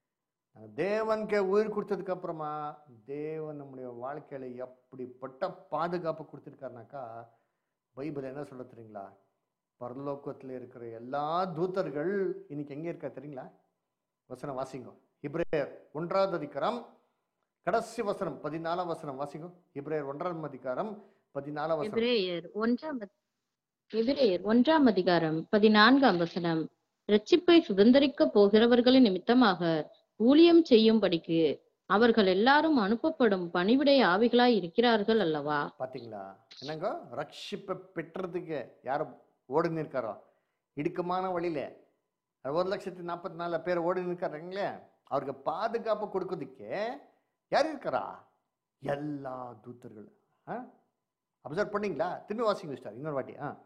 தேவனுக்கு உயிர் கொடுத்ததுக்கு அப்புறமா தேவன் நம்முடைய வாழ்க்கையில எப்படிப்பட்ட பாதுகாப்பு கொடுத்துருக்காருனாக்கா பைபிள் என்ன சொல்ல தெரியுங்களா பரலோகத்தில் இருக்கிற எல்லா தூதர்கள் இன்னைக்கு எங்கே இருக்கா தெரியுங்களா வசனம் வாசிங்க இப்ரேயர் ஒன்றாவது அதிகாரம் கடைசி வசனம் பதினாலாம் வசனம் வாசிங்க இப்ரேயர் ஒன்றாம் அதிகாரம் பதினாலாம் வசனம் எபிரேயர் ஒன்றாம் அதி- எபிரேயர் ஒன்றாம் அதிகாரம் பதினான்காம் வசனம் ரட்சிப்பை சுதந்தரிக்க போகிறவர்களின் நிமித்தமாக ஊழியம் செய்யும்படிக்கு அவர்கள் எல்லாரும் அனுப்பப்படும் பணிவிடை ஆவிகளாய் இருக்கிறார்கள் அல்லவா பாத்தீங்களா என்னங்க ரட்சிப்பை பெற்றதுக்கு யார் ஓடி நிற்காரோ இடுக்கமான வழியில அது ஒரு லட்சத்தி நாற்பத்தி நாலு பேர் ஓடி நிற்கிறாங்களே அவருக்கு பாதுகாப்பு கொடுக்கறதுக்கு யார் இருக்கிறா எல்லா தூத்தர்கள் அப்சர்வ் பண்ணீங்களா திரும்பி வாசிங்க ஸ்டார் இன்னொரு வாட்டி ஆ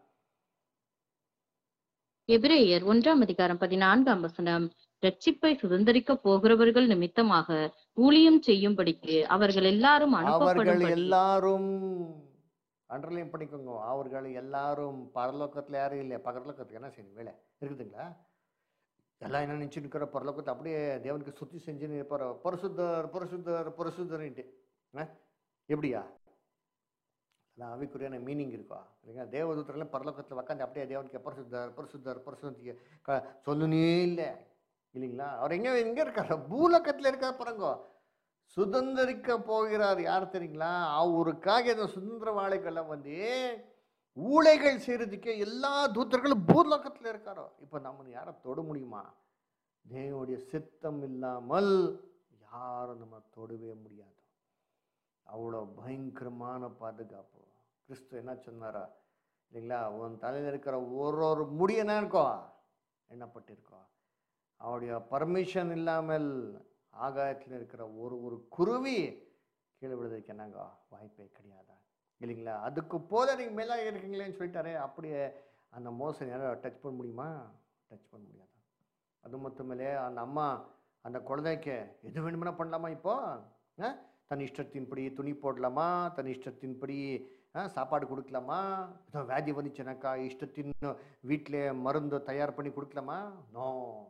எபிரேயர் ஒன்றாம் அதிகாரம் பதினான்காம் வசனம் ரட்சிப்பை சுதந்தரிக்க போகிறவர்கள் நிமித்தமாக ஊழியம் செய்யும்படிக்கு அவர்கள் எல்லாரும் அவர்கள் அனுப்பப்படும் எல்லாரும் அண்டர்லைன் பண்ணிக்கோங்க அவர்கள் எல்லாரும் பரலோகத்தில் யாரும் இல்லை பரலோகத்துக்கு என்ன செய்யணும் வேலை இருக்குதுங்களா எல்லாம் என்ன நினச்சிட்டு இருக்கிற பரலோகத்தை அப்படியே தேவனுக்கு சுற்றி செஞ்சுன்னு இருப்பார் பரிசுத்தர் பரிசுத்தர் பரிசுத்தர்ன்ட்டு ஆ எப்படியா அதான் ஆவிக்குரியான மீனிங் இருக்கா இல்லைங்களா தேவதூத்தரெல்லாம் பரலோகத்தில் உக்காந்து அப்படியே தேவனுக்கு பரிசுத்தர் பரிசுத்தர் பரிசுத்திக்கு க சொல்லனே இல்லை இல்லைங்களா அவர் எங்கே எங்கே இருக்கார் பூலோகத்தில் இருக்கார் பாருங்க சுதந்திரிக்க போகிறார் யார் தெரியுங்களா அவருக்காக இந்த சுதந்திர வாழைகள்லாம் வந்து ஊழைகள் செய்யறதுக்கே எல்லா தூத்தர்களும் பூர்லோகத்தில் இருக்காரோ இப்போ நம்ம யாரை தொட முடியுமா தேவனுடைய சித்தம் இல்லாமல் யாரும் நம்ம தொடவே முடியாது அவ்வளோ பயங்கரமான பாதுகாப்பு கிறிஸ்து என்ன சொன்னாரா இல்லைங்களா உன் தலையில் இருக்கிற ஒரு ஒரு முடி என்ன இருக்கோ எண்ணப்பட்டிருக்கோ அவருடைய பர்மிஷன் இல்லாமல் ஆகாயத்தில் இருக்கிற ஒரு ஒரு குருவி கீழே விழுறதுக்கு என்னங்க வாய்ப்பே கிடையாதா இல்லைங்களா அதுக்கு போல நீங்கள் மேலே இருக்கீங்களேன்னு சொல்லிட்டாரே அப்படியே அந்த மோசம் யாரும் டச் பண்ண முடியுமா டச் பண்ண முடியாது அது மட்டுமில்லே அந்த அம்மா அந்த குழந்தைக்கு எது வேணுமெனா பண்ணலாமா இப்போ ஆ? தன் இஷ்டத்தின்படி துணி போடலாமா தன் இஷ்டத்தின்படி ஆ, சாப்பாடு கொடுக்கலாமா ஏதோ வியாதி வந்துச்சுனாக்கா இஷ்டத்தின் வீட்டிலே மருந்து தயார் பண்ணி கொடுக்கலாமா நோ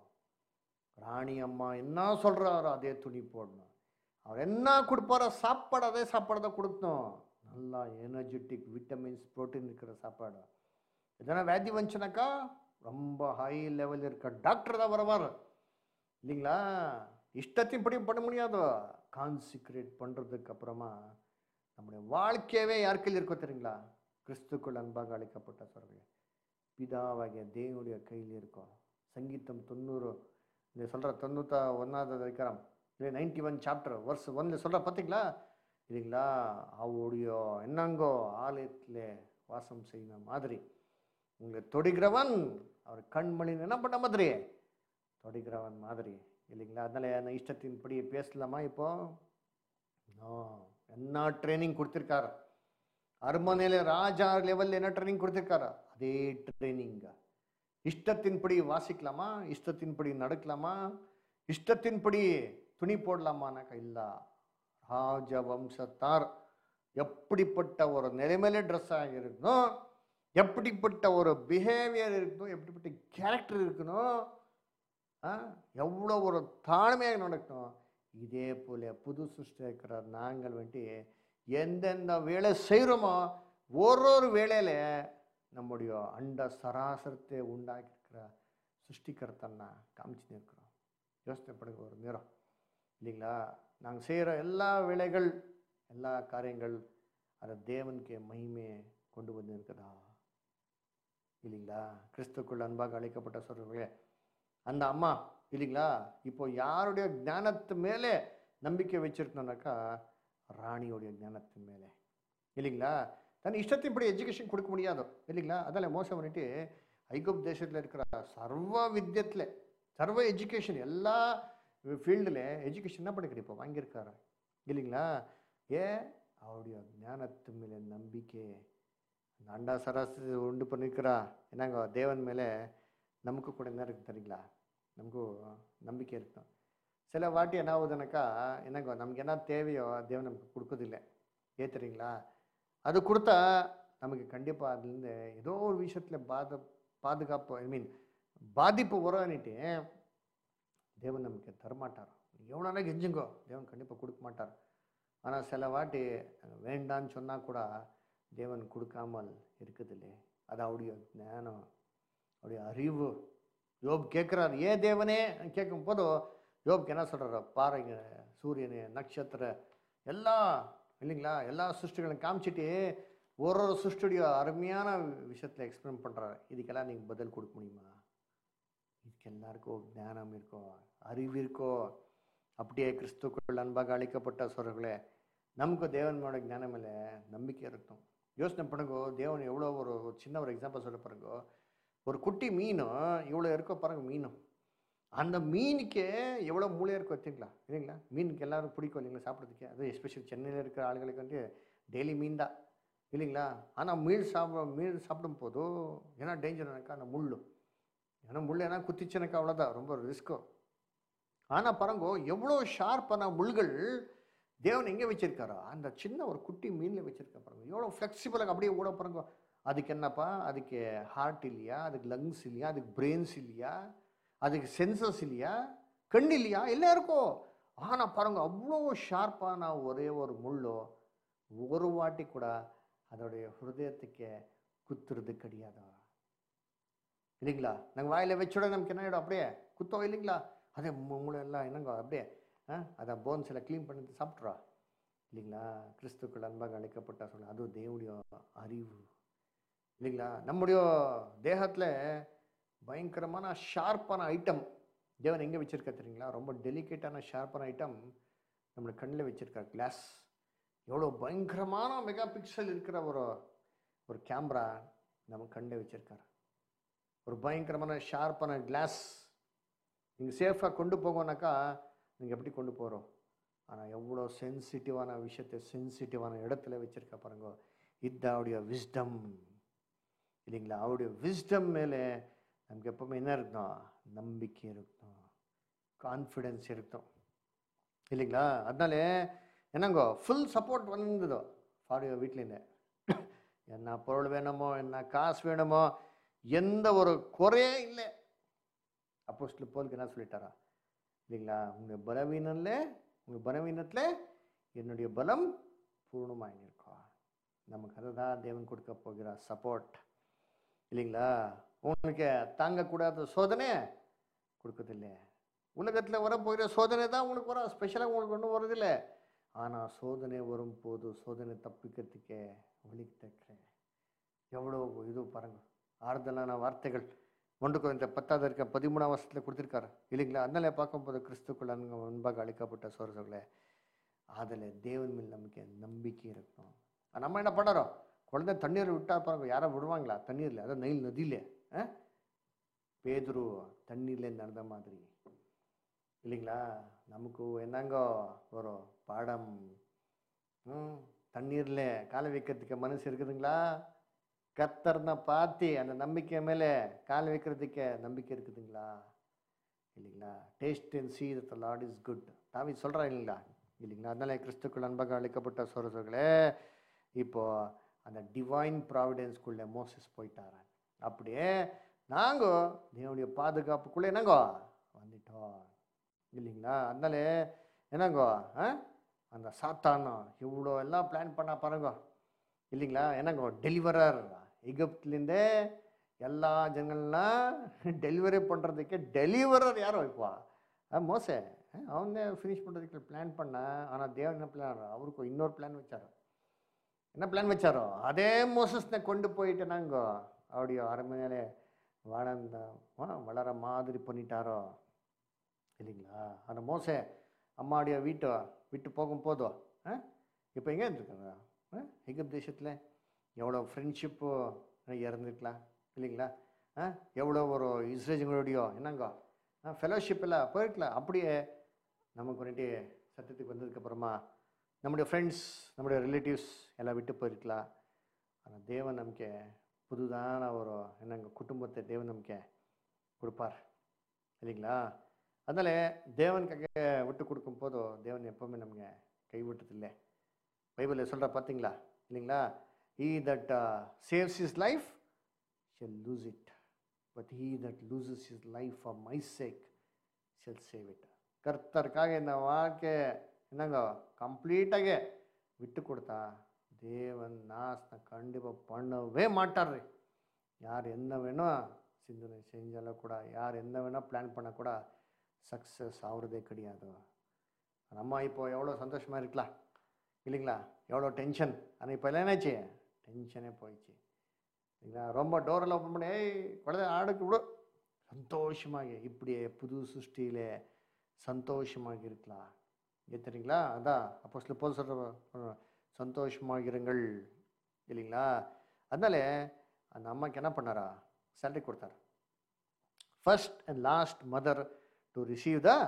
ராணி அம்மா என்ன சொல்கிறாரோ அதே துணி போடணும் அவர் என்ன கொடுப்பாரோ சாப்பாடு அதே சாப்பாடு தான் கொடுக்கணும் நல்லா எனர்ஜெட்டிக் விட்டமின்ஸ் புரோட்டீன் இருக்கிற சாப்பாடு எதனா வியாதி வந்துச்சுனாக்கா ரொம்ப ஹை லெவல் இருக்க டாக்டர் தான் வருவார் இல்லைங்களா இஷ்டத்தையும் படி பண்ண முடியாது கான்சிக்ரேட் பண்ணுறதுக்கு அப்புறமா நம்முடைய வாழ்க்கையவே யார் கையில் இருக்கோ தெரியுங்களா கிறிஸ்துக்குள் அன்பாக அழைக்கப்பட்ட சொல்கிறேன் பிதாவாகிய தேவனுடைய கையில் இருக்கும் சங்கீதம் தொண்ணூறு இந்த சொல்கிற தொண்ணூத்தா ஒன்றாவது அதிகாரம் இல்லை நைன்டி ஒன் சாப்டர் வருஷம் ஒன்றில் சொல்கிற பார்த்தீங்களா இல்லைங்களா அவருடைய என்னங்கோ ஆலயத்தில் வாசம் செய்யற மாதிரி உங்களை தொடுகிறவன் அவர் கண்மணின்னு என்ன பண்ண மாதிரி தொடுகிறவன் மாதிரி இல்லைங்களா அதனால என்ன இஷ்டத்தின்படி பேசலாமா இப்போ நோ என்ன ட்ரைனிங் கொடுத்துருக்காரு அரண்மனையில் ராஜா லெவலில் என்ன ட்ரைனிங் கொடுத்துருக்காரு அதே ட்ரைனிங்க இஷ்டத்தின்படி வாசிக்கலாமா இஷ்டத்தின்படி நடக்கலாமா இஷ்டத்தின்படி துணி போடலாமானாக்கா இல்ல ராஜ வம்சத்தார் எப்படிப்பட்ட ஒரு நிலைமையில ட்ரெஸ் ஆகிருக்கணும் எப்படிப்பட்ட ஒரு பிஹேவியர் இருக்கணும் எப்படிப்பட்ட கேரக்டர் இருக்கணும் ஆ, எவ்வளோ ஒரு தாழ்மையாக நடக்கணும் இதே போல புது சிருஷ்டி இருக்கிற நாங்கள் வந்துட்டு எந்தெந்த வேலை செய்கிறோமோ ஒரு ஒரு வேலையில நம்முடைய அண்ட சராசரத்தை உண்டாக்கியிருக்கிற சிருஷ்டிகர்த்தன்னா காமிச்சுன்னு இருக்கிறோம் யோசனை பண்ணுங்க ஒரு நேரம் இல்லைங்களா நாங்கள் செய்கிற எல்லா வேலைகள் எல்லா காரியங்கள் அதை தேவனுக்கு மகிமையை கொண்டு வந்து இருக்குதா இல்லைங்களா கிறிஸ்துக்குள் அன்பாக அழைக்கப்பட்ட சொல்கிறவங்களே அந்த அம்மா இல்லைங்களா இப்போ யாருடைய ஞானத்து மேலே நம்பிக்கை வச்சிருந்தோம்னாக்கா ராணியோடைய ஞானத்து மேலே இல்லைங்களா தன் இஷ்டத்தின்படி எஜுகேஷன் கொடுக்க முடியாதோ இல்லைங்களா அதில் மோசம் பண்ணிட்டு ஐகோப் தேசத்தில் இருக்கிற சர்வ வித்தியத்தில் சர்வ எஜுகேஷன் எல்லா ஃபீல்டில் எஜுகேஷன் என்ன பண்ணி கிடைப்போம் வாங்கியிருக்காரு இல்லைங்களா ஏன் அவருடைய ஞானத்து மேலே நம்பிக்கை அந்த அண்டா சராசரி உண்டு பண்ணிருக்கிறா என்னங்க தேவன் மேலே நமக்கு கூட என்ன இருக்கு தெரியுங்களா நமக்கு நம்பிக்கை இருக்கும் சில வாட்டி என்ன ஆகுதுனாக்கா என்னங்க நமக்கு என்ன தேவையோ தேவன் நமக்கு கொடுக்கறதில்லை ஏத்துறீங்களா அது கொடுத்தா நமக்கு கண்டிப்பாக அதுலேருந்து ஏதோ ஒரு விஷயத்தில் பாத பாதுகாப்பு ஐ மீன் பாதிப்பு வரும்னுட்டு தேவன் நமக்கு தரமாட்டார் எவ்வளோனா கெஞ்சுங்கோ தேவன் கண்டிப்பாக கொடுக்க மாட்டார் ஆனால் சில வாட்டி வேண்டான்னு சொன்னால் கூட தேவன் கொடுக்காமல் இருக்குதில்லே அது அவருடைய ஞானம் அவருடைய அறிவு யோப் கேட்குறாரு ஏ தேவனே கேட்கும் போது யோப்க்கு என்ன சொல்கிறாரு பாருங்க சூரியனு நட்சத்திர எல்லாம் இல்லைங்களா எல்லா சிருஷ்டிகளையும் காமிச்சிட்டு ஒரு ஒரு சிருஷ்டியுடைய அருமையான விஷயத்தில் எக்ஸ்பிளைன் பண்ணுறாரு இதுக்கெல்லாம் நீங்கள் பதில் கொடுக்க முடியுமா இதுக்கு எல்லாருக்கும் ஞானம் இருக்கோ அறிவு இருக்கோ அப்படியே கிறிஸ்துக்குள் அன்பாக அழைக்கப்பட்ட சொல்கிறங்களே நமக்கு தேவனோட ஞானம் மேலே நம்பிக்கை இருக்கும் யோசனை பண்ணுங்க தேவன் எவ்வளோ ஒரு ஒரு சின்ன ஒரு எக்ஸாம்பிள் சொல்ல பாருங்க ஒரு குட்டி மீனும் இவ்வளோ இருக்கோ பாருங்க மீனும் அந்த மீனுக்கே எவ்வளோ மூளையாக இருக்கும் வச்சுங்களா இல்லைங்களா மீனுக்கு எல்லாரும் பிடிக்கும் இல்லைங்களா சாப்பிட்றதுக்கு அது எஸ்பெஷலி சென்னையில் இருக்கிற ஆளுங்களுக்கு வந்து டெய்லி மீன் தான் இல்லைங்களா ஆனால் மீன் சாப்பிட மீன் சாப்பிடும் போதோ ஏன்னா டேஞ்சர்னாக்கா அந்த முள் ஏன்னா முள் ஏன்னா குத்திச்சுனாக்கா அவ்வளோதான் ரொம்ப ரிஸ்க்கும் ஆனால் பாருங்க எவ்வளோ ஷார்ப்பான முள்கள் தேவன் எங்கே வச்சிருக்காரோ அந்த சின்ன ஒரு குட்டி மீனில் வச்சிருக்க பாருங்க எவ்வளோ ஃப்ளெக்சிபிளாக அப்படியே ஓட பாருங்க அதுக்கு என்னப்பா அதுக்கு ஹார்ட் இல்லையா அதுக்கு லங்ஸ் இல்லையா அதுக்கு பிரெயின்ஸ் இல்லையா அதுக்கு சென்சஸ் இல்லையா கண் இல்லையா எல்லாம் இருக்கும் ஆனால் பாருங்க அவ்வளோ ஷார்ப்பான ஒரே ஒரு முள்ளோ ஒரு வாட்டி கூட அதோடைய ஹிருதயத்துக்கு குத்துறது கிடையாதா இல்லைங்களா நாங்கள் வாயில் வச்சோட நமக்கு என்ன ஆகிடும் அப்படியே குத்தோம் இல்லைங்களா அதே மு- மூளை எல்லாம் என்னங்க அப்படியே ஆ அதை போன்ஸ் எல்லாம் க்ளீன் பண்ணிட்டு சாப்பிட்றா இல்லைங்களா கிறிஸ்துக்கள் அன்பாக அழைக்கப்பட்டா சொல்ல அதுவும் தேவனுடைய அறிவு இல்லைங்களா நம்முடைய தேகத்தில் பயங்கரமான ஷார்ப்பான ஐட்டம் தேவன் எங்கே வச்சிருக்கா தெரியுங்களா ரொம்ப டெலிகேட்டான ஷார்ப்பான ஐட்டம் நம்மளை கண்ணில் வச்சிருக்கார் கிளாஸ் எவ்வளோ பயங்கரமான மெகா பிக்சல் இருக்கிற ஒரு ஒரு கேமரா நம்ம கண்ணில் வச்சிருக்காரு ஒரு பயங்கரமான ஷார்ப்பான கிளாஸ் நீங்கள் சேஃபாக கொண்டு போகணுனாக்கா நீங்கள் எப்படி கொண்டு போகிறோம் ஆனால் எவ்வளோ சென்சிட்டிவான விஷயத்தை சென்சிட்டிவான இடத்துல வச்சிருக்க பாருங்க இது அவருடைய விஸ்டம் இல்லைங்களா அவருடைய விஸ்டம் மேலே நமக்கு எப்பவுமே என்ன இருக்கணும் நம்பிக்கை இருக்கணும் கான்ஃபிடென்ஸ் இருக்கணும் இல்லைங்களா அதனால என்னங்கோ ஃபுல் சப்போர்ட் வந்ததோ ஃபாடியோ வீட்லேருந்து என்ன பொருள் வேணுமோ என்ன காசு வேணுமோ எந்த ஒரு குறையே இல்லை அப்போஸ்டல் போலுக்கு என்ன சொல்லிட்டாரா இல்லைங்களா உங்கள் பலவீனம்ல உங்கள் பலவீனத்தில் என்னுடைய பலம் பூர்ணமாக இருக்கும் நமக்கு அதை தான் தேவன் கொடுக்க போகிறார் சப்போர்ட் இல்லைங்களா உங்களுக்கு தாங்கக்கூடாத சோதனை கொடுக்கறதில்ல உலகத்தில் வரப்போகிற சோதனை தான் உங்களுக்கு வரும் ஸ்பெஷலாக உங்களுக்கு ஒன்றும் வரதில்லை ஆனால் சோதனை வரும்போது சோதனை தப்பிக்கிறதுக்கே வழி தக்கிறேன் எவ்வளோ இது பாருங்க ஆறுதலான வார்த்தைகள் ஒன்று குறைந்த பத்தாவது இருக்க பதிமூணாம் வருஷத்தில் கொடுத்துருக்காரு இல்லைங்களா அதனால பார்க்கும்போது கிறிஸ்துக்குள் அன்பு முன்பாக அழைக்கப்பட்ட சோர்சர்களே அதில் தேவன் மேல் நமக்கு நம்பிக்கை இருக்கணும் ஆனா, நம்ம என்ன பண்ணுறோம் குழந்தை தண்ணீர் விட்டா பாருங்க யாரை விடுவாங்களா தண்ணீரில் அதான் நெயில் நதியில ஆ? பேதுரு தண்ணீர்ல நடந்த மாதிரி இல்லைங்களா நமக்கு என்னங்கோ ஒரு பாடம் ம் தண்ணீர்ல காலை வைக்கிறதுக்கு மனசு இருக்குதுங்களா கத்தர்ன பார்த்து அந்த நம்பிக்கை மேலே கால் வைக்கிறதுக்கு நம்பிக்கை இருக்குதுங்களா இல்லைங்களா taste and see the Lord is good தாவி சொல்கிறா இல்லைங்களா இல்லைங்களா அதனால கிறிஸ்துக்குள் அன்பாக அழைக்கப்பட்ட சோரசர்களே இப்போ அந்த டிவைன் ப்ராவிடன்ஸ்குள்ளே மோசஸ் போயிட்டாரான் அப்படியே நாங்கள் தேவனுடைய பாதுகாப்புக்குள்ளே என்னங்கோ வந்துட்டோம் இல்லைங்களா அதனால என்னங்கோ ஆ அந்த சாத்தானோ இவ்வளோ எல்லாம் பிளான் பண்ணா பாருங்க இல்லைங்களா என்னங்கோ டெலிவரர் எகிப்துலேருந்தே எல்லா ஜனங்கள்லாம் டெலிவரி பண்ணுறதுக்கு டெலிவரர் யாரும் வைப்பா ஆ, மோசே அவங்க ஃபினிஷ் பண்ணுறதுக்கு பிளான் பண்ண ஆனால் தேவன் என்ன பிளான் அவருக்கு இன்னொரு பிளான் வச்சாரு என்ன பிளான் வச்சாரோ அதே மோசஸ்னை கொண்டு போயிட்டு நாங்க அவருடைய அரண்மனையிலே வளர்ந்த ஆ, வளர மாதிரி பண்ணிட்டாரோ இல்லைங்களா அந்த மோசே அம்மாவுடைய வீட்டை விட்டு போகும் போதும் ஆ இப்போ எங்கே இருந்துருக்காங்க ஆ எகிப்து தேசத்தில் எவ்வளோ ஃப்ரெண்ட்ஷிப்பு இறந்துருக்கலாம் இல்லைங்களா ஆ எவ்வளோ ஒரு இஸ்ரேஜங்களுடைய என்னங்கோ ஆ ஃபெலோஷிப் எல்லாம் போயிருக்கலாம் அப்படியே நமக்கு வந்துட்டு சத்தியத்துக்கு வந்ததுக்கப்புறமா நம்முடைய ஃப்ரெண்ட்ஸ் நம்முடைய ரிலேட்டிவ்ஸ் எல்லாம் விட்டு போயிருக்கலாம் ஆனால் தேவன் நமக்கு புதுதான ஒரு என்னங்க குடும்பத்தை தேவன் நமக்கு கொடுப்பார் இல்லைங்களா அதனால தேவனுக்காக விட்டு கொடுக்கும் போதோ தேவன் எப்பவுமே நமக்கு கைவிட்டதில்லை பைபிளில் சொல்கிற பார்த்தீங்களா இல்லைங்களா he that saves his life shall lose it but he that loses his life for my sake shall save it கர்த்தருக்காக இந்த வாழ்க்கை என்னங்க கம்ப்ளீட்டாக விட்டு கொடுத்தா தேவன் நாசனை கண்டிப்பாக பண்ணவே மாட்டார் யார் என்ன வேணும் சிந்தனை செஞ்சாலும் கூட யார் என்ன வேணால் பிளான் பண்ண கூட சக்ஸஸ் ஆகுறதே கிடையாது நம்ம இப்போ எவ்வளோ சந்தோஷமாக இருக்கலாம் இல்லைங்களா எவ்வளோ டென்ஷன் ஆனால் இப்போ எல்லாம் என்னாச்சு டென்ஷனே போயிடுச்சு இல்லைங்களா ரொம்ப டோரெல்லாம் ஓப்பன் பண்ணி ஏய் குழந்தை ஆடுக்கு விடு சந்தோஷமாக இப்படியே புது சிருஷ்டியிலே சந்தோஷமாக இருக்கலாம் ஏன் தெரியுங்களா அதான் அப்போ சில போல் சொல்கிற சந்தோஷமாக இருங்கள் இல்லைங்களா அதனால அந்த அம்மாக்கு என்ன பண்ணாரா சேலரி கொடுத்தாரு first and last mother to receive the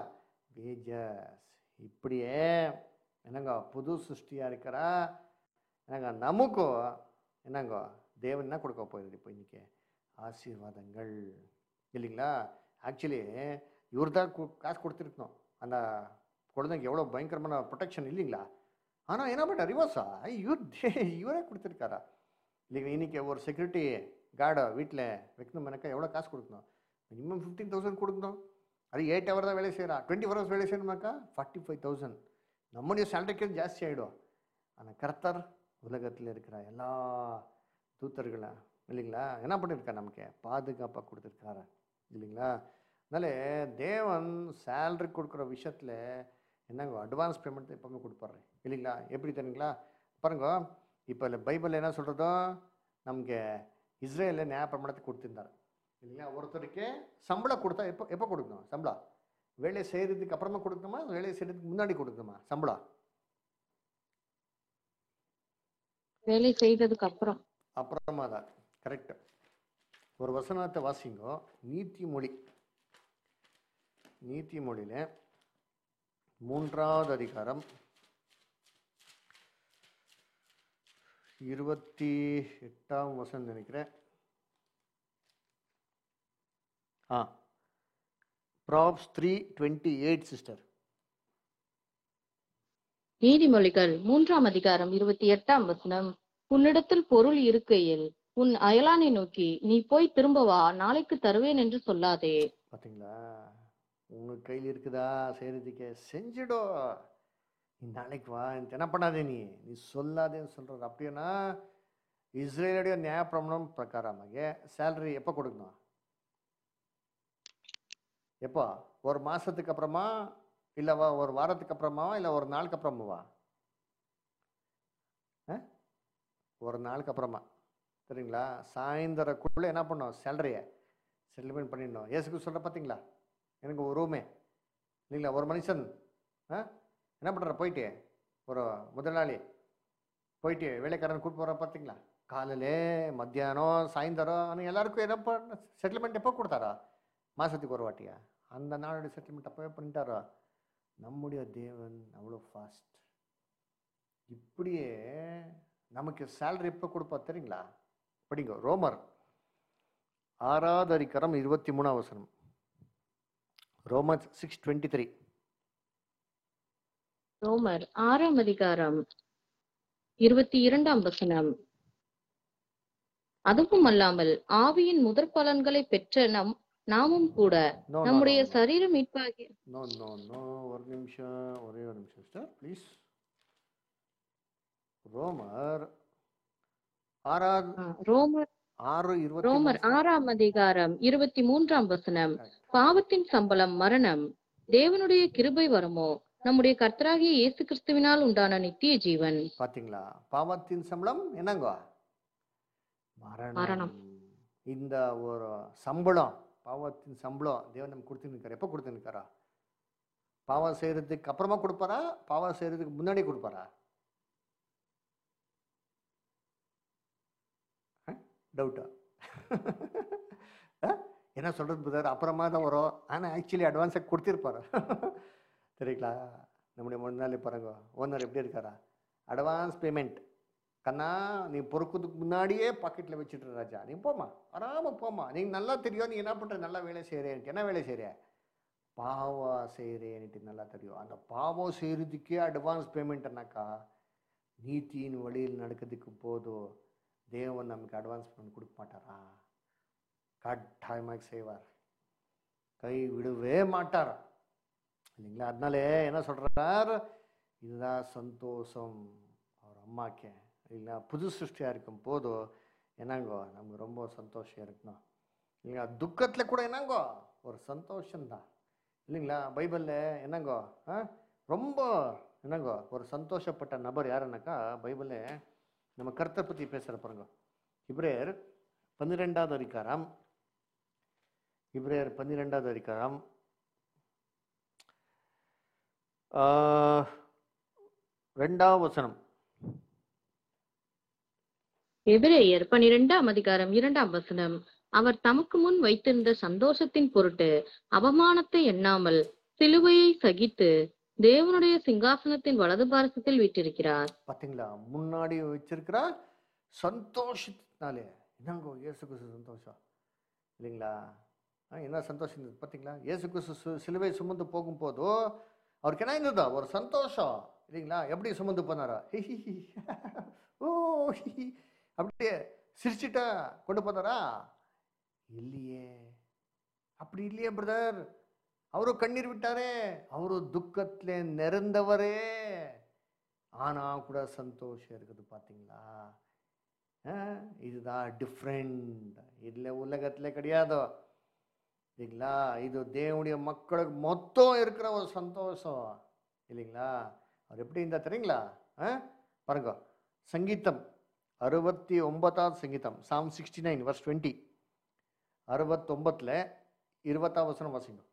wages இப்படியே என்னங்க புது சிருஷ்டியாக இருக்கிறா என்னங்க நமக்கும் என்னங்க தேவன் என்ன கொடுக்க போயிருது இப்போ இன்னைக்கு ஆசீர்வாதங்கள் இல்லைங்களா ஆக்சுவலி இவர் தான் காசு கொடுத்துருக்கணும் அந்த குழந்தைக்கு எவ்வளோ பயங்கரமான ப்ரொடெக்ஷன் இல்லைங்களா ஆனால் என்ன பண்ண ரிவர்ஸா இவர் இவரே கொடுத்துருக்காரா இல்லைங்க இன்னைக்கு ஒரு செக்யூரிட்டி கார்டை வீட்டில் வைக்கணும்னாக்கா எவ்வளோ காசு கொடுக்கணும் மினிமம் ஃபிஃப்டீன் தௌசண்ட் கொடுக்கணும் அது எயிட் ஹவர் தான் வேலை செய்கிறான் டுவெண்ட்டி ஃபோர் ஹவர்ஸ் வேலை செய்யணுமாக்கா ஃபார்ட்டி ஃபைவ் தௌசண்ட் நம்முடைய சேலரிக்கு ஜாஸ்தி ஆகிடும் ஆனால் கர்த்தர் உலகத்தில் இருக்கிற எல்லா தூத்தர்களை இல்லைங்களா என்ன பண்ணியிருக்கார் நமக்கு பாதுகாப்பாக கொடுத்துருக்காரு இல்லைங்களா அதனால தேவன் சேலரி கொடுக்குற விஷயத்தில் என்னங்க அட்வான்ஸ் பேமெண்ட் எப்பவுமே கொடுப்பாரு இல்லைங்களா எப்படி தெரியுங்களா பாருங்க இப்போ இல்லை பைபிள் என்ன சொல்கிறதோ நமக்கு இஸ்ரேலில் நியாய பிரமாணத்தை கொடுத்துருந்தார் இல்லைங்களா ஒருத்தருக்கு சம்பளம் கொடுத்தா எப்போ எப்போ கொடுக்கணும் சம்பளம் வேலை செய்கிறதுக்கு அப்புறமா கொடுக்கணுமா வேலை செய்கிறதுக்கு முன்னாடி கொடுக்கணுமா சம்பளம் வேலை செய்ததுக்கு அப்புறம் அப்புறமா தான் கரெக்ட் ஒரு வசனத்தை வாசிங்கோ நீதிமொழி நீதிமொழியில மூன்றாவது அதிகாரம் இருபத்தி எட்டாம் வசனம் நினைக்கிறேன் ஆ Proverbs three twenty eight sister நீதிமொழிகள் மூன்றாம் அதிகாரம் இருபத்தி எட்டாம் வசனம் உன்னிடத்தில் பொருள் இருக்கையில் உன் அயலானை நோக்கி நீ போய் திரும்ப வா நாளைக்கு தருவேன் என்று சொல்லாதே பார்த்தீங்களா உனக்கு கையில் இருக்குதா செய்கிறதுக்கே செஞ்சிடோ நீ நாளைக்கு வா எனக்கு என்ன பண்ணாதே நீ நீ சொல்லாதேன்னு சொல்கிறது அப்படின்னா இஸ்ரேலுடைய நியாயப்பிரமாணம் பிரகாரமாக சேலரி எப்போ கொடுக்கணும் எப்போ ஒரு மாதத்துக்கு அப்புறமா இல்லை ஒரு வாரத்துக்கு அப்புறமாவா இல்லை ஒரு நாளுக்கு அப்புறமாவா ஆ? ஒரு நாளுக்கு அப்புறமா சரிங்களா சாயந்தரக்குள்ளே என்ன பண்ணோம் சேலரியை செட்டில்மெண்ட் பண்ணிடணும் ஏசுக்கு சொல்கிற பார்த்தீங்களா எனக்கு ஒரு ரூமே இல்லைங்களா ஒரு மனுஷன் ஆ என்ன பண்ணுற போயிட்டு ஒரு முதலாளி போயிட்டு வேலைக்காரன் கூட்டு போகிற பார்த்தீங்களா காலையிலே மத்தியானம் சாயந்தரம் ஆனால் எல்லாருக்கும் என்ன பண்ண செட்டில்மெண்ட் எப்போ கொடுத்தாரா மாதத்துக்கு ஒரு வாட்டியா அந்த நாளுடைய செட்டில்மெண்ட் அப்போவே பண்ணிட்டாரா நம்முடைய தேவன் அவ்வளோ ஃபாஸ்ட் இப்படியே நமக்கு சேலரி எப்போ கொடுப்பா தெரியுங்களா படிங்க ரோமர் ஆறாவது அதிகாரம் இருபத்தி மூணாம் வசனம் ரோமர் சிக்ஸ் டுவெண்ட்டி த்ரீ ரோமர் ஆறாம் அதிகாரம் இருபத்தி இரண்டாம் வசனம் அதுவும் அல்லாமல் ஆவியின் முதற் பலன்களை பெற்ற நம் நாமும் கூட நோ நம்முடைய சரீர மீட்பாகிய நோ நோ நோ ஒரு நிமிஷம் ஒரே ஒரு நிமிஷம் சிஸ்டர் ப்ளீஸ் ரோமர் ஆறாவது ஆ, ரோமர் ஆறு இருபத்தி ரோமர் மூணு ஆறாம் அதிகாரம் இருபத்தி மூன்றாம் வசனம் Correct. பாவத்தின் சம்பளம் மரணம் தேவனுடைய கிருபை வருமோ நம்முடைய கர்த்தராகிய இயேசு கிறிஸ்துவினால் உண்டான நித்திய ஜீவன் பாத்தீங்களா பாவத்தின் சம்பளம் என்னங்க மரணம். மரணம் இந்த ஒரு சம்பளம் பாவத்தின் சம்பளம் தேவன் நமக்கு கொடுத்துருக்காரு எப்போ கொடுத்துருக்காரா பாவம் செய்யறதுக்கு அப்புறமா கொடுப்பாரா பாவம் செய்யறதுக்கு முன்னாடி கொடுப்பாரா டவுட்டா என்ன சொல்றது புதர் அப்புறமா தான் வரும் ஆனால் ஆக்சுவலி அட்வான்ஸாக கொடுத்திருப்பாரு சரிங்களா நம்முடைய முன்னாலே பாருங்க ஓனர் எப்படி இருக்காரா அட்வான்ஸ் பேமெண்ட் கண்ணா நீ பொறுக்கிறதுக்கு முன்னாடியே பாக்கெட்டில் வச்சுட்டு ராஜா நீ போமா ஆறாம போமா நீ நல்லா தெரியும் நீ என்ன பண்ற நல்லா வேலை செய்கிறேன் என்ன வேலை செய்கிற பாவம் செய்கிறேன்ட்டு நல்லா தெரியும் அந்த பாவம் செய்கிறதுக்கே அட்வான்ஸ் பேமெண்ட்னாக்கா நீதியின் வழியில் நடக்கிறதுக்கு போதும் தேவன் நமக்கு அட்வான்ஸ் பேமெண்ட் கொடுக்க மாட்டாரா கட்டாயமாக செய்வார் கை விடவே மாட்டார் இல்லைங்களா அதனாலே என்ன சொல்றார் இதுதான் சந்தோஷம் அவர் அம்மாக்கே இல்லைங்களா புது சிருஷ்டியாக இருக்கும் போதும் என்னங்கோ நமக்கு ரொம்ப சந்தோஷம் இருக்கணும் இல்லைங்களா துக்கத்தில் கூட என்னங்கோ ஒரு சந்தோஷம்தான் இல்லைங்களா பைபிளில் என்னங்கோ ஆ ரொம்ப என்னங்கோ ஒரு சந்தோஷப்பட்ட நபர் யாருன்னாக்கா பைபிளில் நம்ம கருத்தை பற்றி பேசுகிற பாருங்க இப்ரேயர் பன்னிரெண்டாவது அதிகாரம் இப்ரேயர் பன்னிரெண்டாவது அதிகாரம் ஆ, ரெண்டாவது வசனம் எபிரேயர் பனிரெண்டாம் அதிகாரம் இரண்டாம் வசனம் அவர் தமக்கு முன் வைத்திருந்த சந்தோஷத்தின் பொருட்டு அவமானத்தை எண்ணாமல் சிலுவையை சகித்து தேவனுடைய சிங்காசனத்தின் வலது பாரசத்தில் வீற்றிருக்கிறார் பார்த்தீங்களா முன்னாடி வச்சிருக்கிற சந்தோஷத்தினாலே என்னங்கோ இயேசு கிறிஸ்து சந்தோஷம் இல்லைங்களா ஆ, என்ன சந்தோஷம் இருந்தது பார்த்தீங்களா இயேசு கிறிஸ்து சு- சிலுவை சுமந்து போகும்போதோ அவருக்கு என்ன இருந்ததா ஒரு சந்தோஷம் இல்லைங்களா எப்படி சுமந்து போனாரா ஹிஹிஹி. ஓ ஹிஹி. அப்படியே சிரிச்சிட்டா கொண்டு போனாரா இல்லையே அப்படி இல்லையே பிரதர் ಅವರು ಕಣ್ಣೀರು ಬಿಟ್ಟಾರೆ ಅವರು ದುಃಖತ್ಲೆ ನೆರೆந்தவரே ஆனா கூட சந்தோஷம் இருக்குது பாத்தீங்களா அஹ், இதுதான் டிஃப்ரெண்ட் இதுல உலகத்துல கிடையாது இல்லைங்களா இது தேவனுடைய மக்களுக்கு மொத்தம் இருக்கிற ஒரு சந்தோஷம் இல்லைங்களா அவர் எப்படி இருந்தா தெரியுங்களா அஹ்? பாருங்க சங்கீதம் அறுபத்தி ஒன்பதாவது சங்கீதம் Psalm sixty nine verse twenty அறுபத்தொம்பத்தில் இருபத்தாம் வசனம் வாசிங்க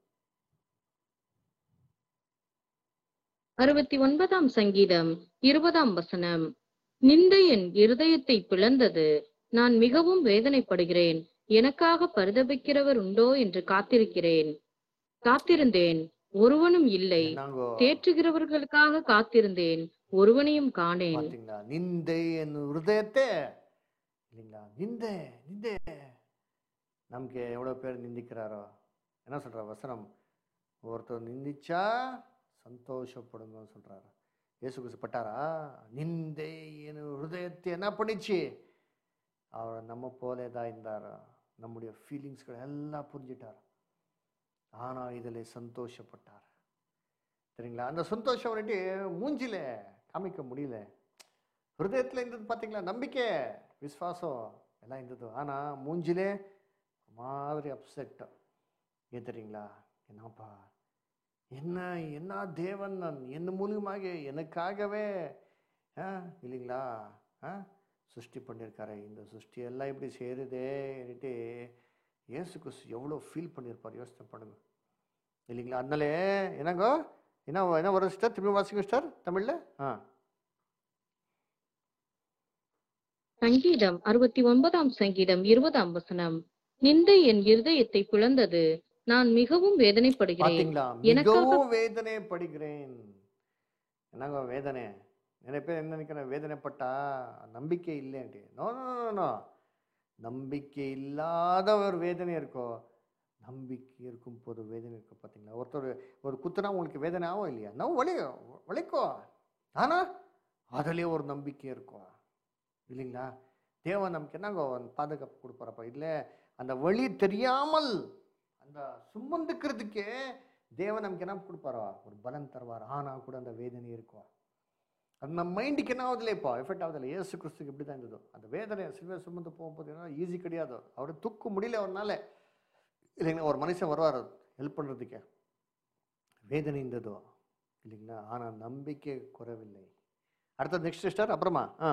அறுபத்தி ஒன்பதாம் சங்கீதம் இருபதாம் வசனம் நிந்தை என் இருதயத்தை பிளந்தது நான் மிகவும் வேதனைப்படுகிறேன் எனக்காக பரிதபிக்கிறவர் உண்டோ என்று காத்திருக்கிறேன் காத்திருந்தேன் ஒருவனும் இல்லை நாங்கோ தேற்றுகிறவர்களுக்காக காத்திருந்தேன் ஒருவனையும் காணேன் பாத்தீங்களா நிந்தை என் ஹிருதயத்தை இல்லைங்களா நிந்தை நிந்தை நமக்கு எவ்வளோ பேர் நிந்திக்கிறாரோ என்ன சொல்ற வசனம் ஒருத்தர் நிந்திச்சா சந்தோஷப்படுங்கன்னு சொல்றாரு இயேசு கிறிஸ்து பட்டாரா நிந்தை என் ஹிருதயத்தை என்ன பண்ணிச்சு அவர் நம்ம போலே தான் இருந்தார் நம்முடைய ஃபீலிங்ஸ்கள் எல்லாம் புரிஞ்சிட்டார் ஆனா இதில் சந்தோஷப்பட்டார் சரிங்களா அந்த சந்தோஷம் வந்துட்டு மூஞ்சில காமிக்க முடியல ஹிருதயத்தில் இருந்தது பார்த்தீங்களா நம்பிக்கை விஸ்வாசம் எல்லாம் இருந்தது ஆனால் மூஞ்சிலே ஒரு மாதிரி அப்செட் ஏன் தெரியுங்களா என்னப்பா என்ன என்ன தேவன் நான் என்ன மூலியமாக எனக்காகவே ஆ, இல்லைங்களா ஆ சிருஷ்டி பண்ணியிருக்காரு இந்த சிருஷ்டி எல்லாம் இப்படி சேருதேன்னுட்டு இயேசு கிறிஸ்து எவ்வளோ ஃபீல் பண்ணியிருப்பார் யோசனை பண்ணுங்க இல்லைங்களா அதனாலே என்னங்கோ என்ன என்ன வரும் சிஸ்டர் திரும்பி வாசிங்க சிஸ்டர் தமிழில் ஆ சங்கீதம் அறுபத்தி ஒன்பதாம் சங்கீதம் இருபதாம் வசனம் நிந்தை என் இருதயத்தை பிளந்தது நான் மிகவும் வேதனைப்படுகிறேன் பாத்தீங்களா எனக்காக- மிகவும் வேதனை படுகிறேன் என்னங்க வேதனை நிறைய பேர் என்ன நினைக்கிறேன் வேதனைப்பட்டா நம்பிக்கை இல்லைன்ட்டு நோ நோ நோ நம்பிக்கை இல்லாத ஒரு வேதனை இருக்கோ நம்பிக்கை இருக்கும் போது வேதனை இருக்கும் பார்த்தீங்களா ஒருத்தர் ஒரு குத்துனா உங்களுக்கு வேதனை ஆகும் இல்லையா ನಾವು ಒಳಿ ಒಳಿಕೋ ஆனா அதுலேயே ஒரு நம்பிக்கை இருக்கும் இல்லைங்களா தேவன் நமக்கு என்னங்க ಒಂದು பாதுகாப்பு கொடுப்பாரப்பா இல்லை அந்த வழி தெரியாமல் அந்த சுமந்துக்கிறதுக்கே தேவன் நமக்கு என்ன கொடுப்பாரோ ஒரு பலன் தருவார் ஆனா கூட அந்த வேதனை இருக்கும் அது நம்ம மைண்டுக்கு என்ன ஆகுதுல இப்போ எஃபெக்ட் ஆகுதில்ல ஏசு கிறிஸ்துக்கு இப்படி தான் இருந்தது அந்த வேதனை சிலுவை சுமந்து போகும்போது என்ன ஈஸி கிடையாது அவரை தூக்க முடியல அவர்னால இல்லைங்களா ஒரு மனுஷன் வருவார் ஹெல்ப் பண்ணுறதுக்கு வேதனை இருந்ததோ இல்லைங்களா ஆனால் நம்பிக்கை குறைவில்லை அடுத்தது நெக்ஸ்ட் சிஸ்டர் அப்புறமா ஆ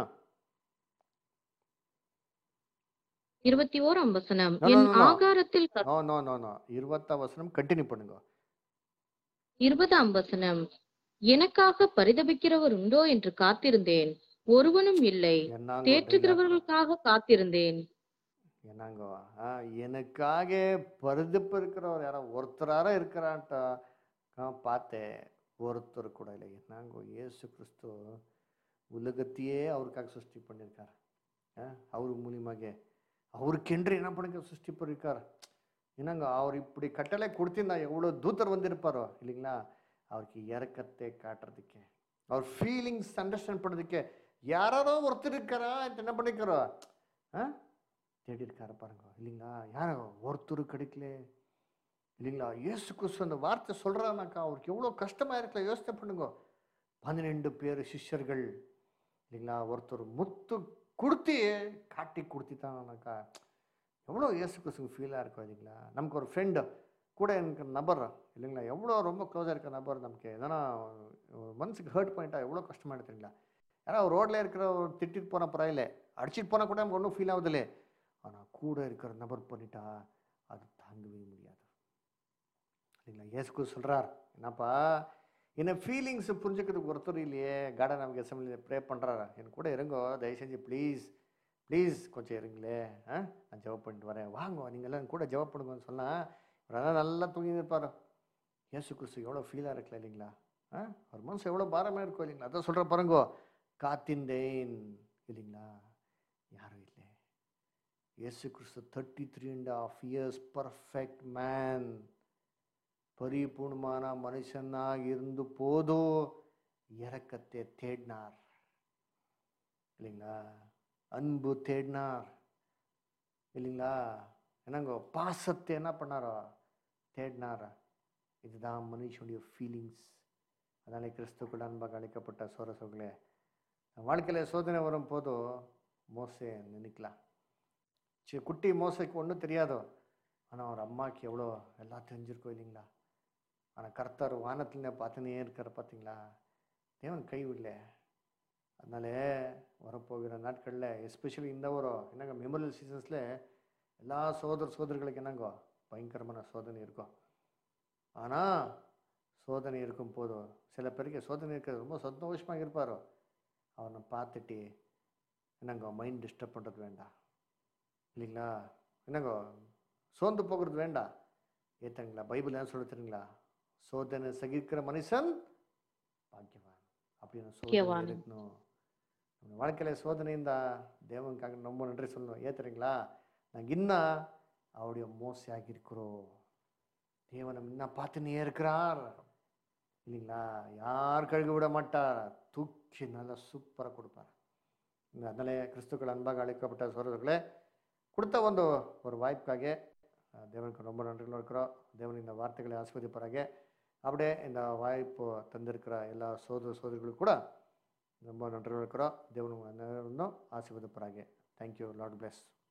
இருபத்தி ஓராம் வசனம் No, no, என் no, no. ஆகாரத்தில் கத்- நோ நோ நோ நோ இருபத்தாம் வசனம் கண்டினியூ பண்ணுங்க இருபதாம் வசனம் எனக்காக பரிதபிக்கிறவர் உண்டோ என்று காத்திருந்தேன் ஒருவனும் இல்லை என்னங்கோ dialogue? தேற்றுகிறவர்களுக்காக காத்திருந்தேன் என்னங்கோ ஆ, எனக்காக பருதுப்பு இருக்கிறவர் யாரோ ஒருத்தரார இருக்கிறான்ட்டா நான் பார்த்தேன் ஒருத்தர் கூட இல்லை என்னங்கோ இயேசு கிறிஸ்து உலகத்தையே அவருக்காக சிருஷ்டி பண்ணியிருக்கார் ஆ, அவர் மூலியமாக அவருக்கென்று என்ன பண்ணுங்க சிருஷ்டி பண்ணியிருக்கார் என்னங்க அவர் இப்படி கட்டளை கொடுத்திருந்தா எவ்வளோ தூத்தர் வந்திருப்பாரோ இல்லைங்களா அவருக்கு இறக்கத்தை காட்டுறதுக்கு அவர் ஃபீலிங்ஸ் அண்டர்ஸ்டாண்ட் பண்ணுறதுக்கு யாரோ ஒருத்தர் இருக்காரா இது என்ன பண்ணிக்கிறோம் ஆ தேடி இருக்காரு பாருங்க இல்லைங்களா யாரோ ஒருத்தர் கிடைக்கல இல்லைங்களா இயேசு கிறிஸ்து அந்த வார்த்தை சொல்றானாக்கா அவருக்கு எவ்வளோ கஷ்டமா இருக்கல யோசனை பண்ணுங்க பன்னிரெண்டு பேர் சிஷ்யர்கள் இல்லைங்களா ஒருத்தர் முத்து கொடுத்து காட்டி கொடுத்துட்டானாக்கா எவ்வளோ இயேசு கிறிஸ்துக்கு ஃபீலாக இருக்கும் இல்லைங்களா நமக்கு ஒரு ஃப்ரெண்டு கூட இருக்கிற நபர் இல்லைங்களா எவ்வளோ ரொம்ப க்ளோஸாக இருக்கிற நபர் நமக்கு எதனா மனசுக்கு ஹர்ட் பண்ணிட்டா எவ்வளோ கஷ்டமாக எடுத்துங்களா யாராவது ரோட்டில் இருக்கிற ஒரு திட்டிட்டு போன பரவாயில்ல அடிச்சிட்டு போனால் கூட நமக்கு ஒன்றும் ஃபீல் ஆகுதில்லே ஆனால் கூட இருக்கிற நபர் பண்ணிட்டா அது தாங்கவே முடியாது இல்லைங்களா இயேசுக்கு சொல்கிறார் என்னப்பா என்ன ஃபீலிங்ஸ் புரிஞ்சுக்கிறதுக்கு ஒருத்தர் இல்லையே கார்டன் நமக்கு அசம்பிளியில் ப்ரே பண்ணுறாரு என் கூட இருங்கோ தயவு செஞ்சு ப்ளீஸ் ப்ளீஸ் கொஞ்சம் இருங்களே ஆ நான் ஜெபம் பண்ணிட்டு வரேன் வாங்க நீங்கள் எல்லாம் என் கூட ஜெபம் பண்ணுங்கன்னு சொன்னால் இவரெல்லாம் நல்லா தூங்கி இருப்பார் இயேசு கிறிஸ்து எவ்வளோ ஃபீலாக இருக்கல இல்லைங்களா ஆ அவர் மனசு எவ்வளோ பாரமாக இருக்கும் இல்லைங்களா அதான் சொல்கிற பாருங்கோ காத்திந்தேன் இல்லைங்களா யாரும் இல்லை இயேசு கிறிஸ்து thirty three and half years perfect man பரிபூர்ணமான மனுஷனாக இருந்து போதோ இறக்கத்தை தேடினார் இல்லைங்களா அன்பு தேடினார் இல்லைங்களா என்னங்கோ பாசத்தை என்ன பண்ணாரோ தேடினார் இதுதான் மனுஷனுடைய ஃபீலிங்ஸ் அதனாலே கிறிஸ்துக்குள் அன்பாக அழைக்கப்பட்ட சோரசோகளே வாழ்க்கையில் சோதனை வரும் போதும் மோசே நினைக்கலாம் சி குட்டி மோசைக்கு ஒன்றும் தெரியாதோ ஆனால் அவர் அம்மாவுக்கு எவ்வளோ எல்லாம் தெரிஞ்சிருக்கோம் இல்லைங்களா ஆனால் கர்த்தர் வானத்துல பார்த்துனே இருக்கார் பார்த்தீங்களா தேவன் கைவிடல அதனால வரப்போகிற நாட்களில் எஸ்பெஷலி இந்த ஒரு என்னங்க மெமோரியல் சீசன்ஸில் எல்லா சோதர சோதரிகளுக்கு என்னங்கோ பயங்கரமான சோதனை இருக்கும் ஆனால் சோதனை இருக்கும் போதும் சில பேருக்கு சோதனை இருக்கிறது ரொம்ப சந்தோஷமாக இருப்பாரோ அவனை பார்த்துட்டு என்னங்கோ மைண்ட் டிஸ்டர்ப் பண்ணுறது வேண்டாம் இல்லைங்களா என்னங்கோ சோர்ந்து போகிறது வேண்டாம் ஏத்தங்களா பைபிள் என்ன சொல்ல தெரியுங்களா சோதனை சகிக்கிற மனுஷன் பாக்கியவான் அப்படின்னு சோதனை பாக்கியவான். இருக்கணும் நம்ம வாழ்க்கையில சோதனை இருந்தா தேவனுக்காக ரொம்ப நன்றி சொல்லணும் ஏத்துறீங்களா நாங்கள் இன்னும் அவருடைய மோசையாகி இருக்கிறோம் தேவன் நம்ம இன்னும் பார்த்துனே இருக்கிறார் இல்லைங்களா யார் கழுக விட மாட்டார் தூக்கி நல்லா சூப்பராக கொடுப்பார் இந்த அதனால கிறிஸ்துக்கள் அன்பாக அழைக்கப்பட்ட சோதர்களே கொடுத்த ಒಂದು ஒரு வாய்ப்புக்காக அஹ், தேவனுக்கு ரொம்ப நன்றிகள் இருக்கிறோம் தேவன் இந்த வார்த்தைகளை ஆஸ்வதிப்பாராக அப்படியே இந்த வாய்ப்பு தந்திருக்கிற எல்லா சோதர சோதரிகளுக்கும் கூட ரொம்ப நன்றிகள் இருக்கிறோம் தேவன் உங்களை அனைவரும் ஆசீர்வதிப்பாராக தேங்க்யூ லார்ட் பிளஸ்